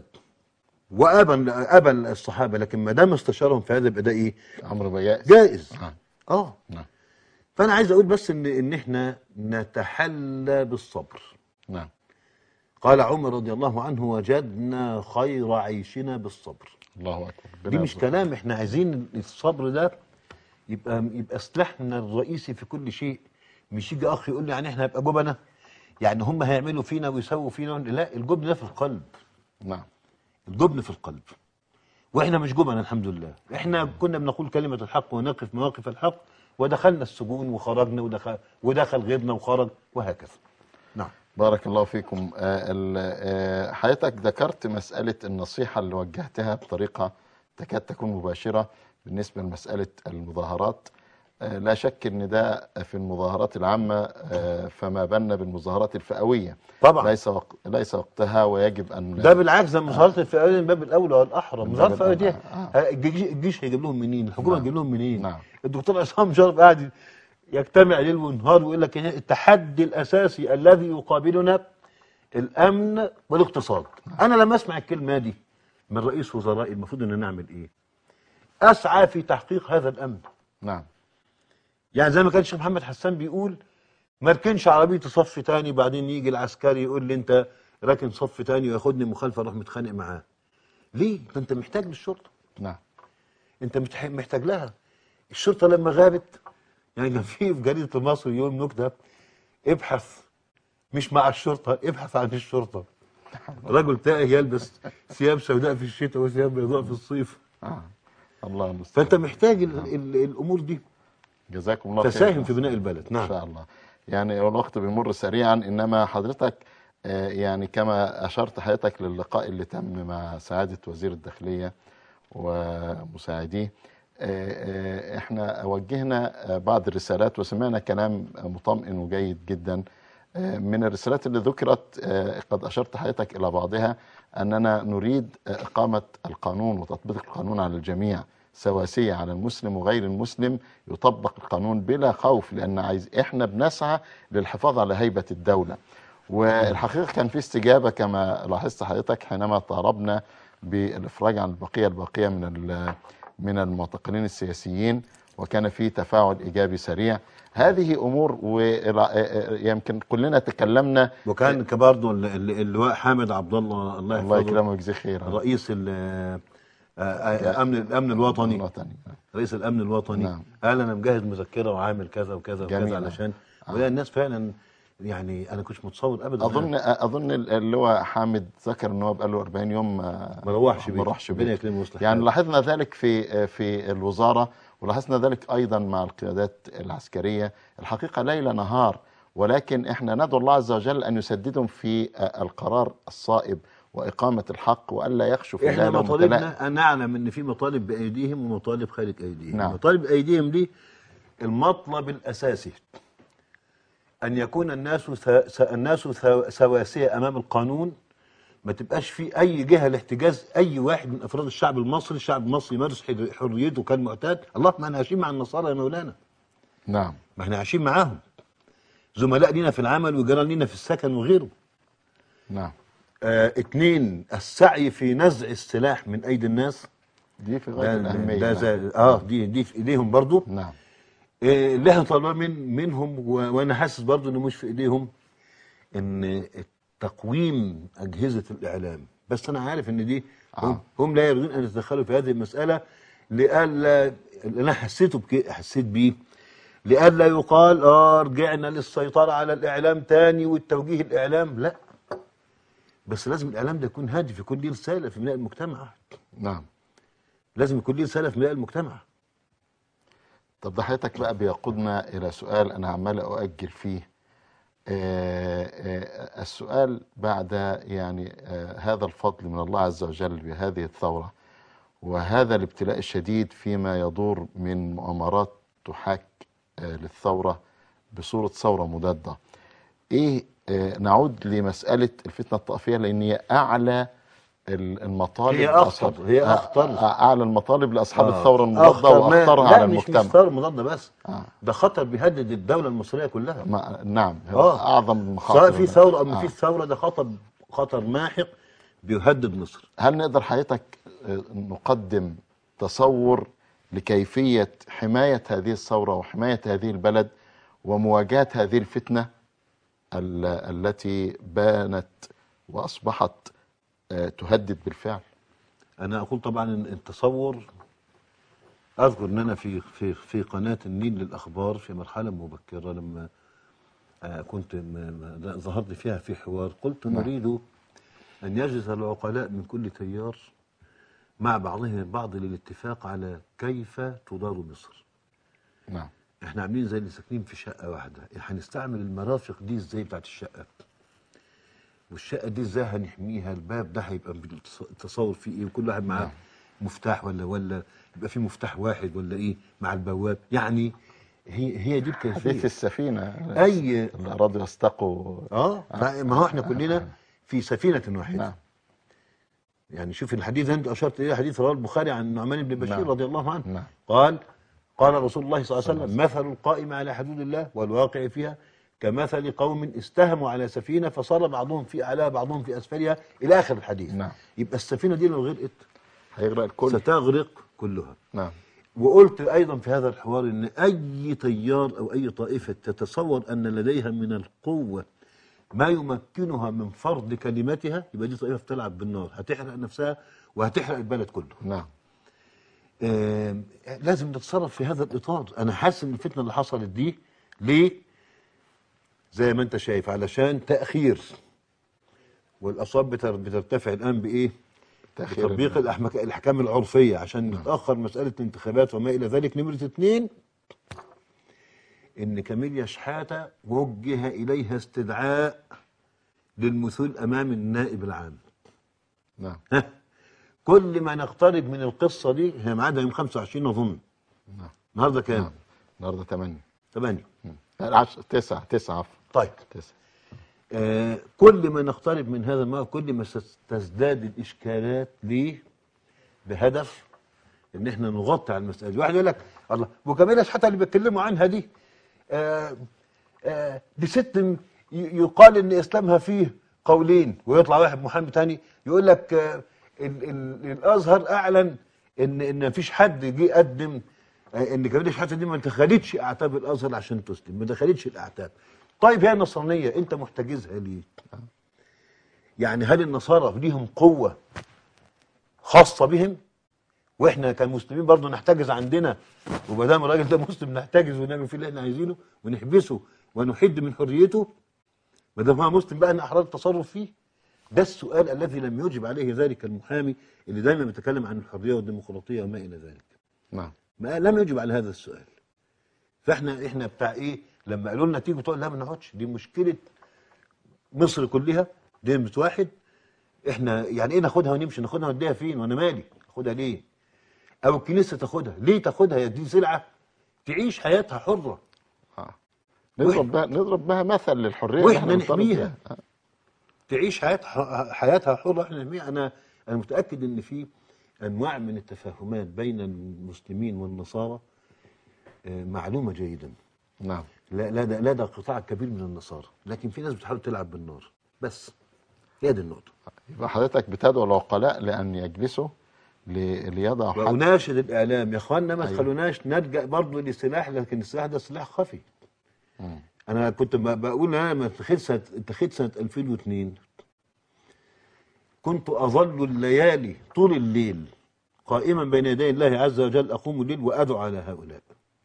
وأبى أبى الصحابة لكن ما دام استشارهم في هذا يبقى ده إيه؟ أمر بيائس جائز نعم اه نعم فانا عايز اقول بس ان ان احنا نتحلى بالصبر نعم قال عمر رضي الله عنه وجدنا خير عيشنا بالصبر الله أكبر دي ربنا مش يرزقنا. كلام احنا عايزين الصبر ده يبقى يبقى سلاحنا الرئيسي في كل شيء مش يجي اخ يقول لي يعني احنا هنبقى جبنه يعني هم هيعملوا فينا ويسووا فينا لا الجبن ده في القلب نعم الجبن في القلب واحنا مش جبن الحمد لله احنا كنا بنقول كلمة الحق ونقف مواقف الحق ودخلنا السجون وخرجنا ودخل, ودخل غيرنا وخرج وهكذا نعم بارك الله فيكم آه، ال- آه، حضرتك ذكرت مسألة النصيحة اللي وجهتها بطريقة تكاد تكون مباشرة بالنسبة لمسألة المظاهرات آه، لا شك ان ده في المظاهرات العامة آه، فما بالنا بالمظاهرات الفئوية طبعا ليس وق... ليس وقتها ويجب ان ده بالعكس ده مظاهرة الفئوية من باب الأولى والأحرى مظاهرة الفئوية دي آه. الجيش, الجيش هيجيب لهم منين الحكومة نعم. هتجيب لهم منين نعم. الدكتور عصام شرف قاعد يجتمع ليل ونهار ويقول لك إيه التحدي الأساسي الذي يقابلنا الأمن والاقتصاد أنا لما أسمع الكلمة دي من رئيس وزراء المفروض أن نعمل إيه أسعى في تحقيق هذا الأمن نعم يعني زي ما كان الشيخ محمد حسان بيقول ما اركنش عربيتي صف تاني بعدين يجي العسكري يقول لي انت راكن صف تاني وياخدني مخالفه اروح متخانق معاه ليه ده انت محتاج للشرطه نعم انت متح- محتاج لها الشرطه لما غابت يعني كان في في جريده المصري يوم نكته ابحث مش مع الشرطه ابحث عن الشرطه رجل تائه يلبس ثياب سوداء في الشتاء وثياب بيضاء في الصيف آه. الله المستعان فانت محتاج ال ال الامور دي جزاكم الله خير تساهم في بناء البلد ان نعم شاء الله يعني هو الوقت بيمر سريعا انما حضرتك آه، يعني كما اشرت حضرتك للقاء اللي تم مع سعاده وزير الداخليه ومساعديه آه، آه، احنا وجهنا آه، بعض الرسالات وسمعنا كلام مطمئن وجيد جدا آه، من الرسالات اللي ذكرت آه، قد اشرت حضرتك الى بعضها اننا نريد آه، اقامه القانون وتطبيق القانون على الجميع سواسية على المسلم وغير المسلم يطبق القانون بلا خوف لأن عايز إحنا بنسعى للحفاظ على هيبة الدولة والحقيقة كان في استجابة كما لاحظت حضرتك حينما طالبنا بالإفراج عن البقية الباقية من ال- من المعتقلين السياسيين وكان في تفاعل إيجابي سريع هذه أمور ويمكن كلنا تكلمنا وكان برضه ال- ال- اللواء حامد عبد الله الله الله يحفظه يكرمه ويجزيه خير رئيس ال- آه، آه، امن الامن الوطني الوطني رئيس الامن الوطني نعم. قال انا مجهز مذكره وعامل كذا وكذا وكذا جميل. علشان ولا الناس فعلا يعني انا كنتش متصور ابدا اظن اظن اللي هو حامد ذكر ان هو بقى له 40 يوم ما ما روحش ما روحش ربنا بيته يكرمه ويصلح يعني حاله. لاحظنا ذلك في في الوزاره ولاحظنا ذلك ايضا مع القيادات العسكريه الحقيقه ليل نهار ولكن احنا ندعو الله عز وجل ان يسددهم في القرار الصائب واقامه الحق والا يخشوا في احنا الله لومة لائم. مطالبنا ان نعلم ان في مطالب بايديهم ومطالب خارج ايديهم نعم. مطالب بايديهم دي المطلب الاساسي ان يكون الناس س- س- الناس سو- سواسيه امام القانون ما تبقاش في اي جهه لاحتجاز اي واحد من افراد الشعب المصري الشعب المصري يمارس حر- حريته كالمعتاد الله ما احنا عايشين مع النصارى يا مولانا نعم ما احنا عايشين معاهم زملاء لينا في العمل وجيران لينا في السكن وغيره نعم آه اتنين السعي في نزع السلاح من ايدي الناس دي في غايه ده, الاهميه ده نعم. زي اه دي دي في ايديهم برضو نعم آه اللي احنا طالباه من منهم و- وانا حاسس برضو انه مش في ايديهم ان تقويم اجهزه الاعلام بس انا عارف ان دي هم, آه. هم لا يريدون ان يتدخلوا في هذه المساله لئلا اللي انا حسيته بك حسيت بيه لئلا يقال اه رجعنا للسيطره على الاعلام تاني والتوجيه الاعلام لا بس لازم الاعلام ده يكون هادف يكون ليه رساله في بناء المجتمع نعم لازم يكون ليه رساله في بناء المجتمع طب ده حضرتك بقى بيقودنا إلى سؤال أنا عمال أؤجل فيه آه، آه، السؤال بعد يعني آه، هذا الفضل من الله عز وجل بهذه الثورة وهذا الابتلاء الشديد فيما يدور من مؤامرات تحاك آه، للثورة بصورة ثورة مضادة إيه آه، نعود لمسألة الفتنة الطائفية لأن هي أعلى ال- المطالب هي أخطر- لأصحاب- هي آه، أخطر. آه، أعلى المطالب لأصحاب آه. الثورة المضادة أخطر ما- وأخطرها لا على مش المجتمع مش ثوره مضاده بس آه. ده خطر بيهدد الدوله المصريه كلها ما نعم هو آه. اعظم المخاطر سواء في ثوره او ما آه. فيش ثوره ده خطر خطر ماحق بيهدد مصر هل نقدر حضرتك آه، نقدم تصور لكيفيه حمايه هذه الثوره وحمايه هذه البلد ومواجهه هذه الفتنه ال- التي بانت واصبحت آه، تهدد بالفعل انا اقول طبعا ان التصور اذكر ان انا في في في قناه النيل للاخبار في مرحله مبكره لما آه، كنت م- م- ظهرت فيها في حوار قلت نعم. نريد ان يجلس العقلاء من كل تيار مع بعضهم البعض للاتفاق على كيف تدار مصر نعم احنا عاملين زي اللي ساكنين في شقه واحده هنستعمل المرافق دي ازاي بتاعت الشقه والشقه دي ازاي هنحميها الباب ده هيبقى بالتص- التصور فيه ايه وكل واحد معاه نعم. مفتاح ولا ولا يبقى في مفتاح واحد ولا ايه مع البواب يعني هي هي دي حديث الكيفيه السفينه أي- اللي ارادوا يستقوا اه ما هو احنا كلنا في سفينه واحده نعم يعني شوف الحديث انت اشرت اليه حديث رواه البخاري عن النعمان بن بشير نعم. رضي الله عنه نعم. قال قال رسول الله صلى الله عليه وسلم مثل القائم على حدود الله والواقع فيها كمثل قوم استهموا على سفينه فصار بعضهم في اعلاها بعضهم في اسفلها الى اخر الحديث نعم. يبقى السفينه دي لو غرقت هيغرق الكل ستغرق كلها نعم وقلت ايضا في هذا الحوار ان اي تيار او اي طائفه تتصور ان لديها من القوه ما يمكنها من فرض كلمتها يبقى دي طائفه بتلعب بالنار هتحرق نفسها وهتحرق البلد كله نعم آم، لازم نتصرف في هذا الاطار انا حاسس ان الفتنه اللي حصلت دي ليه زي ما انت شايف علشان تاخير والاصوات بتر- بترتفع الان بايه تأخير بتطبيق الأحمك- الاحكام العرفيه عشان نتاخر مساله الانتخابات وما الى ذلك نمره اثنين ان كاميليا شحاته وجه اليها استدعاء للمثول امام النائب العام نعم ها كل ما نقترب من القصه دي هي ميعادها يوم 25 اظن نعم النهارده كام؟ نعم النهارده 8 8 10 9 9 عفوا طيب 9 آه كل ما نقترب من هذا الموضوع كل ما ستزداد الاشكالات ليه بهدف ان احنا نغطي على المساله دي واحد يقول لك الله وكمان حتى اللي بيتكلموا عنها دي آه آه دي ست م- ي- يقال ان اسلامها فيه قولين ويطلع واحد محامي تاني يقول لك آه ال ال الازهر اعلن ان ان مفيش حد جه قدم آه ان كمان الشحاته دي ما دخلتش اعتاب الازهر عشان تسلم ما دخلتش الاعتاب طيب هي نصرانيه انت محتجزها ليه؟ يعني هل النصارى ليهم قوه خاصه بهم؟ واحنا كمسلمين برضه نحتجز عندنا وما دام الراجل ده مسلم نحتجز ونعمل فيه اللي احنا عايزينه ونحبسه ونحد من حريته ما دام هو مسلم بقى ان احرار التصرف فيه ده السؤال الذي لم يجب عليه ذلك المحامي اللي دايما بيتكلم عن الحريه والديمقراطيه وما الى ذلك نعم ما لم يجب على هذا السؤال فاحنا احنا بتاع ايه لما قالوا لنا تيجوا تقول لا ما نقعدش دي مشكله مصر كلها دي مش واحد احنا يعني ايه ناخدها ونمشي ناخدها ونوديها فين وانا مالي اخدها ليه او الكنيسه تاخدها ليه تاخدها يا دي سلعه تعيش حياتها حره آه. نضرب بها نضرب بها مثل للحريه اللي واحنا احنا بنطالب نحميها. بيها. آه. تعيش حياتها حياتها حره احنا نحميها انا انا متاكد ان في انواع من التفاهمات بين المسلمين والنصارى آه، معلومه جيدا نعم لا لا ده لا ده قطاع كبير من النصارى لكن في ناس بتحاول تلعب بالنار بس هي دي النقطه يبقى حضرتك بتدعو العقلاء لان يجلسوا ل- ليضعوا حد واناشد الاعلام يا اخوانا ما أيوة. تخلوناش نلجا برضه للسلاح لكن السلاح ده سلاح خفي مم. انا كنت ب- بقول انا لما اتخذت سنه اتخذت سنه 2002 كنت اظل الليالي طول الليل قائما بين يدي الله عز وجل اقوم الليل وادعو على هؤلاء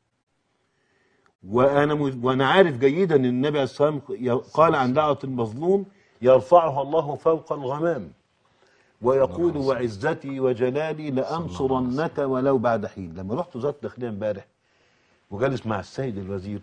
وانا م- وانا عارف جيدا ان النبي عليه الصلاه والسلام ي- قال عن دعوه المظلوم يرفعها الله فوق الغمام ويقول وعزتي وجلالي لانصرنك ولو بعد حين لما رحت وزاره الداخليه امبارح وجالس مع السيد الوزير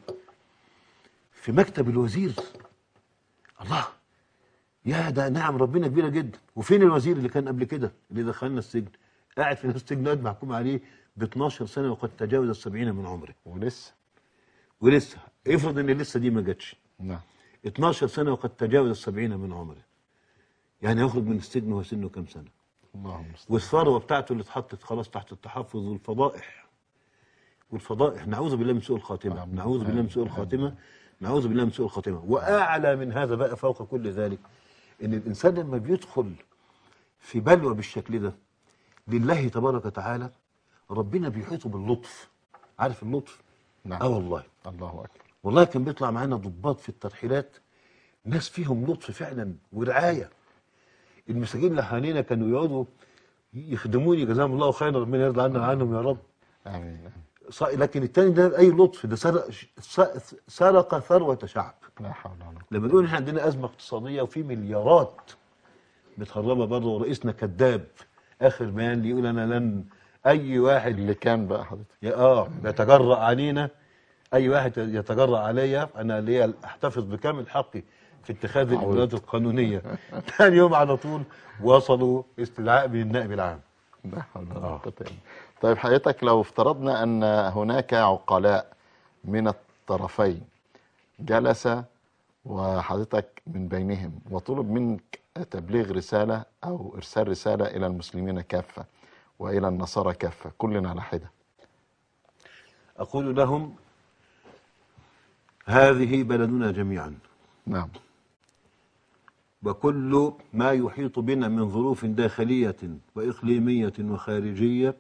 في مكتب الوزير الله يا ده نعم ربنا كبيره جدا وفين الوزير اللي كان قبل كده اللي دخلنا السجن قاعد في السجن قاعد محكوم عليه ب 12 سنه وقد تجاوز السبعين من عمره ولسه ولسه افرض ان لسه دي ما جاتش نعم 12 سنه وقد تجاوز السبعين من عمره يعني يخرج من السجن وهو سنه كام سنه اللهم المستعان. والثروه بتاعته اللي اتحطت خلاص تحت التحفظ والفضائح والفضائح نعوذ بالله من سوء الخاتمه آمين. نعوذ بالله من سوء الخاتمه نعوذ بالله من سوء الخاتمه واعلى من هذا بقى فوق كل ذلك ان الانسان لما بيدخل في بلوى بالشكل ده لله تبارك وتعالى ربنا بيحيطه باللطف عارف اللطف نعم اه والله الله اكبر والله كان بيطلع معانا ضباط في الترحيلات ناس فيهم لطف فعلا ورعايه المساجين اللي حوالينا كانوا يقعدوا يخدموني جزاهم الله خيرا ربنا يرضى عنا عنهم يا رب امين ص- لكن التاني ده اي لطف ده سرق س- سرق ثروه شعب لا حول ولا قوه لما نقول احنا عندنا ازمه اقتصاديه وفي مليارات متهربه بره ورئيسنا كذاب اخر بيان لي يقول انا لن اي واحد اللي كان بقى حضرتك يا اه يتجرأ علينا اي واحد يتجرأ عليا انا ليا احتفظ بكامل حقي في اتخاذ عود. الاجراءات القانونيه ثاني يوم على طول وصلوا استدعاء من النائب العام لا حول ولا آه. قوه الا بالله طيب حضرتك لو افترضنا ان هناك عقلاء من الطرفين جلس وحضرتك من بينهم وطلب منك تبليغ رساله او ارسال رساله الى المسلمين كافه والى النصارى كافه كلنا على حده اقول لهم هذه بلدنا جميعا نعم وكل ما يحيط بنا من ظروف داخليه واقليميه وخارجيه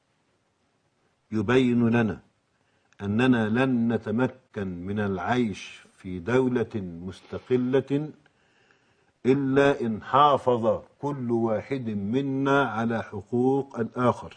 يبين لنا اننا لن نتمكن من العيش في دوله مستقله الا ان حافظ كل واحد منا على حقوق الاخر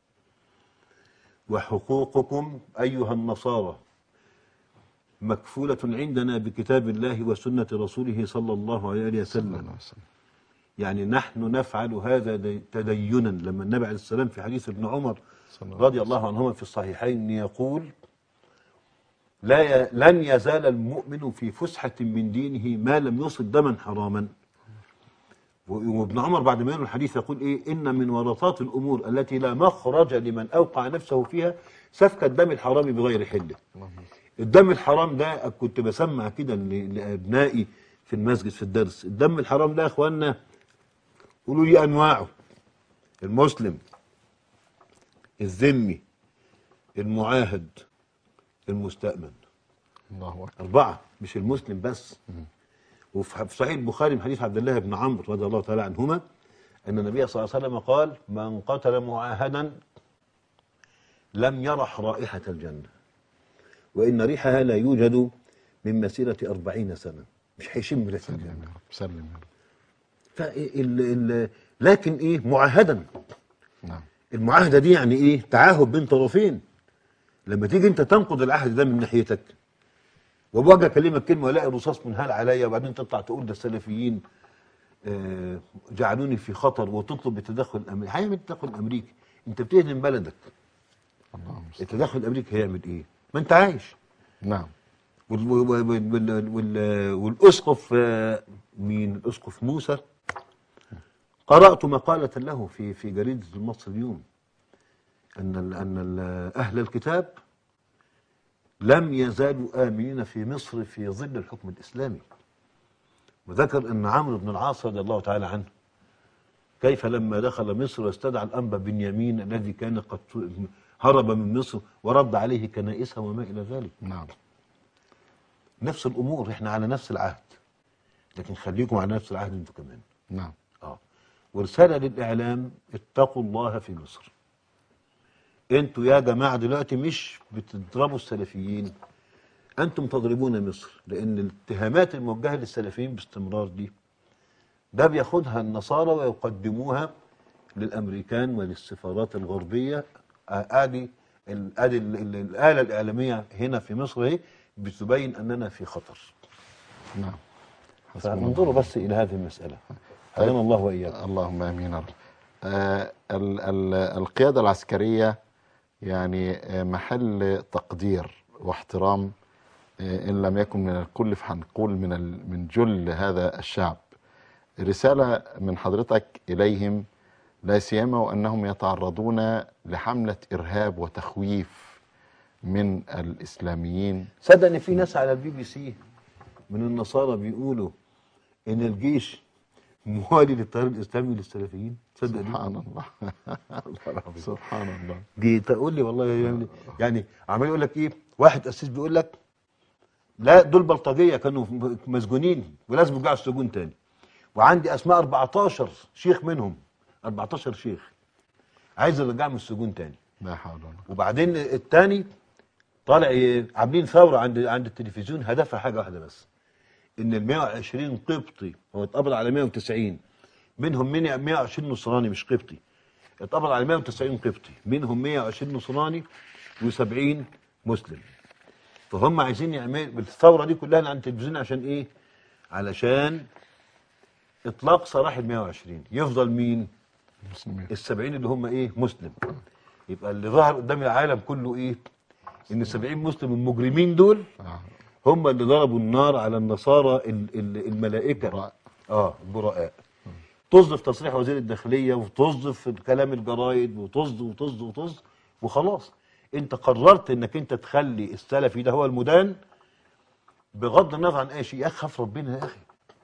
وحقوقكم ايها النصارى مكفوله عندنا بكتاب الله وسنه رسوله صلى الله عليه صلى الله وسلم عليه وسلم يعني نحن نفعل هذا دي- تدينا لما النبي عليه السلام في حديث ابن عمر صلى الله رضي الله عنهما في الصحيحين يقول لا ي... لن يزال المؤمن في فسحة من دينه ما لم يصب دما حراما و- وابن عمر بعد ما ينهي الحديث يقول ايه ان من ورطات الامور التي لا مخرج لمن اوقع نفسه فيها سفك الدم الحرام بغير حله الدم الحرام ده كنت بسمع كده ل- لابنائي في المسجد في الدرس الدم الحرام ده يا اخوانا قولوا لي انواعه المسلم الذمي المعاهد المستأمن الله أكبر أربعة مش المسلم بس وفي في صحيح البخاري من حديث عبد الله بن عمرو رضي الله تعالى عنهما أن النبي صلى الله عليه وسلم قال من قتل معاهدا لم يرح رائحة الجنة وإن ريحها لا يوجد من مسيرة أربعين سنة مش هيشم ريحة سلم الجنة يا رب سلم يا رب فال ال لكن إيه معاهدا نعم المعاهدة دي يعني إيه تعاهد بين طرفين لما تيجي أنت تنقض العهد ده من ناحيتك وبواجي اكلمك كلمه والاقي رصاص منهال عليا وبعدين تطلع تقول ده السلفيين آه، جعلوني في خطر وتطلب التدخل الامريكي هيعمل التدخل الامريكي انت بتهدم بلدك اللهم صل. التدخل الامريكي هيعمل ايه ما انت عايش نعم وال وال وال وال والاسقف آه، مين الاسقف موسى قرات مقاله له في في جريده المصري اليوم ان ال ان ال اهل الكتاب لم يزالوا امنين في مصر في ظل الحكم الاسلامي وذكر ان عمرو بن العاص رضي الله تعالى عنه كيف لما دخل مصر واستدعى الانبا بنيامين الذي كان قد هرب من مصر ورد عليه كنائسه وما الى ذلك نعم نفس الامور احنا على نفس العهد لكن خليكم على نفس العهد انتوا كمان نعم اه ورساله للاعلام اتقوا الله في مصر انتوا يا جماعه دلوقتي مش بتضربوا السلفيين انتم تضربون مصر لان الاتهامات الموجهه للسلفيين باستمرار دي ده بياخدها النصارى ويقدموها للامريكان وللسفارات الغربيه آه، ادي ال- ادي ال- ال- الاله الاعلاميه هنا في مصر اهي بتبين اننا في خطر نعم حسبنا فانظروا بس الى هذه المساله هدانا الله واياكم اللهم امين يا رب. آه ال ال القياده العسكريه يعني آه محل تقدير واحترام آه ان لم يكن من الكل فهنقول من ال- من جل هذا الشعب. رساله من حضرتك اليهم لا سيما وانهم يتعرضون لحمله ارهاب وتخويف من الاسلاميين صدق ان في ناس على البي بي سي من النصارى بيقولوا ان الجيش موالي للتيار الاسلامي للسلفيين تصدق دي سبحان الله سبحان الله دي تقول لي والله يعني, يعني عمال يقول لك ايه واحد اسيس بيقول لك لا دول بلطجيه كانوا مسجونين ولازم يرجعوا السجون تاني وعندي اسماء 14 شيخ منهم 14 شيخ عايز يرجعهم من السجون تاني لا حول ولا قوه وبعدين التاني طالع ي- عاملين ثوره عند عند التلفزيون هدفها حاجه واحده بس ان ال 120 قبطي هو اتقبض على 190 منهم من 120 نصراني مش قبطي اتقبض على 190 قبطي منهم 120 نصراني و70 مسلم فهم عايزين يعملوا الثوره دي كلها اللي عند التلفزيون عشان ايه؟ علشان اطلاق سراح ال 120 يفضل مين؟ المسلمين السبعين اللي هم ايه مسلم يبقى اللي ظهر قدام العالم كله ايه ان السبعين مسلم المجرمين دول آه. هم اللي ضربوا النار على النصارى ال- ال- الملائكه براء. اه البراء تصدف تصريح وزير الداخليه وتصدف كلام الجرايد وتصدف وتصدف وتصدف وخلاص انت قررت انك انت تخلي السلفي ده هو المدان بغض النظر عن اي شيء يا اخي خاف ربنا يا اخي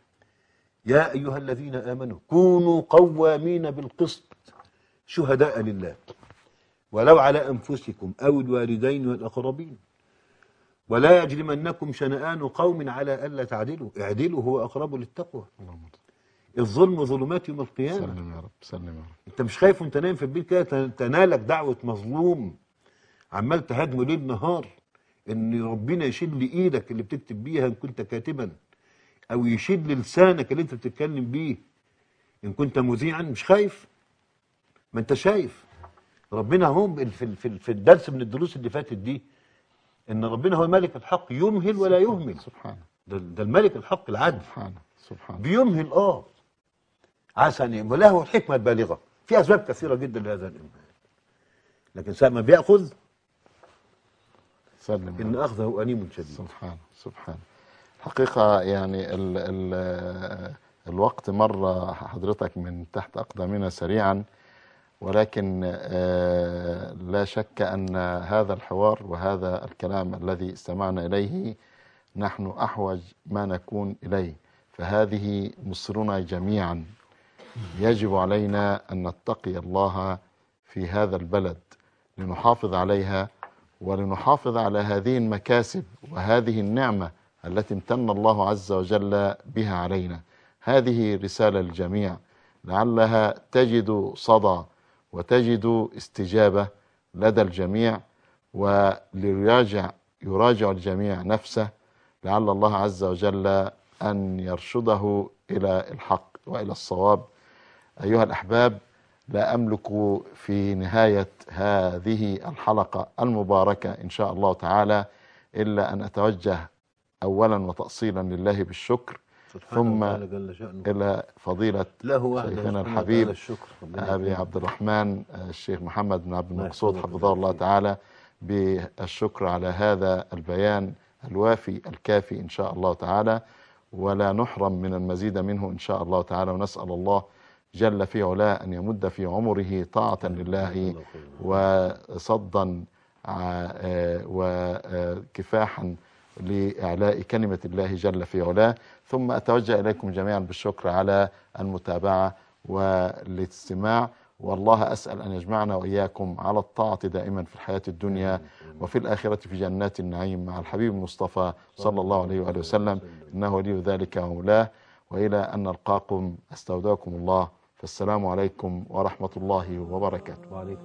يا ايها الذين امنوا كونوا قوامين بالقسط شهداء لله ولو على انفسكم او الوالدين والاقربين ولا يجرمنكم شنآن قوم على الا تعدلوا اعدلوا هو اقرب للتقوى اللهم الظلم ظلمات يوم القيامه سلم يا رب سلم يا رب انت مش خايف وانت نايم في البيت كده تن- تنالك دعوه مظلوم عمال تهاجمه ليل نهار ان ربنا يشيل لي ايدك اللي بتكتب بيها ان كنت كاتبا او يشيل لي لسانك اللي انت بتتكلم بيه ان كنت مذيعا مش خايف ما انت شايف ربنا هو في ال- في ال- في الدرس من الدروس اللي فاتت دي ان ربنا هو مالك الحق يمهل ولا يهمل سبحانه ده, ده الملك الحق العدل سبحانه سبحانه بيمهل اه عسى ان يمهل وله الحكمه البالغه في اسباب كثيره جدا لهذا الامهال لكن ساعه ما بياخذ سلم يا ان رب. اخذه اليم شديد سبحان سبحان حقيقة يعني ال ال الوقت مر حضرتك من تحت أقدامنا سريعا ولكن آه، لا شك أن هذا الحوار وهذا الكلام الذي استمعنا إليه نحن أحوج ما نكون إليه فهذه مصرنا جميعا يجب علينا أن نتقي الله في هذا البلد لنحافظ عليها ولنحافظ على هذه المكاسب وهذه النعمة التي امتن الله عز وجل بها علينا هذه رسالة للجميع لعلها تجد صدى وتجد استجابة لدى الجميع وليراجع يراجع الجميع نفسه لعل الله عز وجل أن يرشده إلى الحق وإلى الصواب أيها الأحباب لا أملك في نهاية هذه الحلقة المباركة إن شاء الله تعالى إلا أن أتوجه أولا وتأصيلا لله بالشكر سبحانه ثم وتعالى جل شأنه إلى فضيلة له وحده شيخنا سبحانه الحبيب وتعالى الشكر ربنا أبي يكرمه. عبد الرحمن الشيخ محمد بن عبد الله المقصود يحفظك حفظه الله ويبارك فيك. تعالى بالشكر على هذا البيان الوافي الكافي إن شاء الله تعالى ولا نحرم من المزيد منه إن شاء الله تعالى ونسأل الله جل في علاه أن يمد في عمره طاعة لله وصدا ع- آه، وكفاحا لإعلاء كلمة الله جل في علاه ثم أتوجه إليكم جميعا بالشكر على المتابعة والاستماع والله أسأل أن يجمعنا وإياكم على الطاعة دائما في الحياة الدنيا وفي الآخرة في جنات النعيم مع الحبيب المصطفى صلى الله عليه وآله وسلم إنه ولي ذلك ومولاه وإلى أن نلقاكم أستودعكم الله فالسلام عليكم ورحمة الله وبركاته وعليكم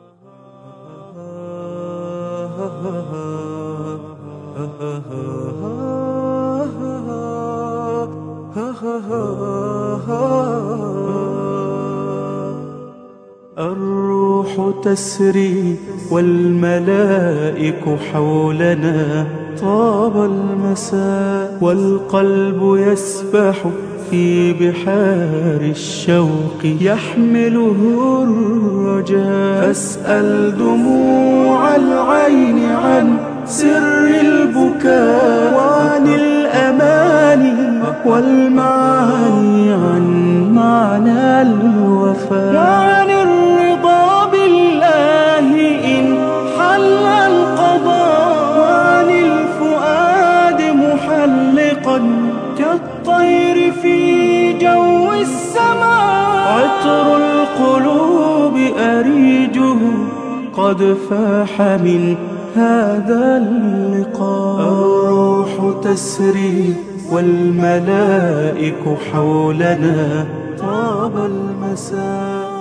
الروح تسري والملائك حولنا طاب المساء والقلب يسبح في بحار الشوق يحمله الرجاء فاسأل دموع العين عن سر البكاء وعن الأماني والمعاني عن معنى الوفاء وعن الرضا بالله إن حل القضاء وعن الفؤاد محلقا كالطير في جو السماء عطر القلوب أريجه قد فاح من هذا اللقاء الروح تسري والملائك حولنا طاب المساء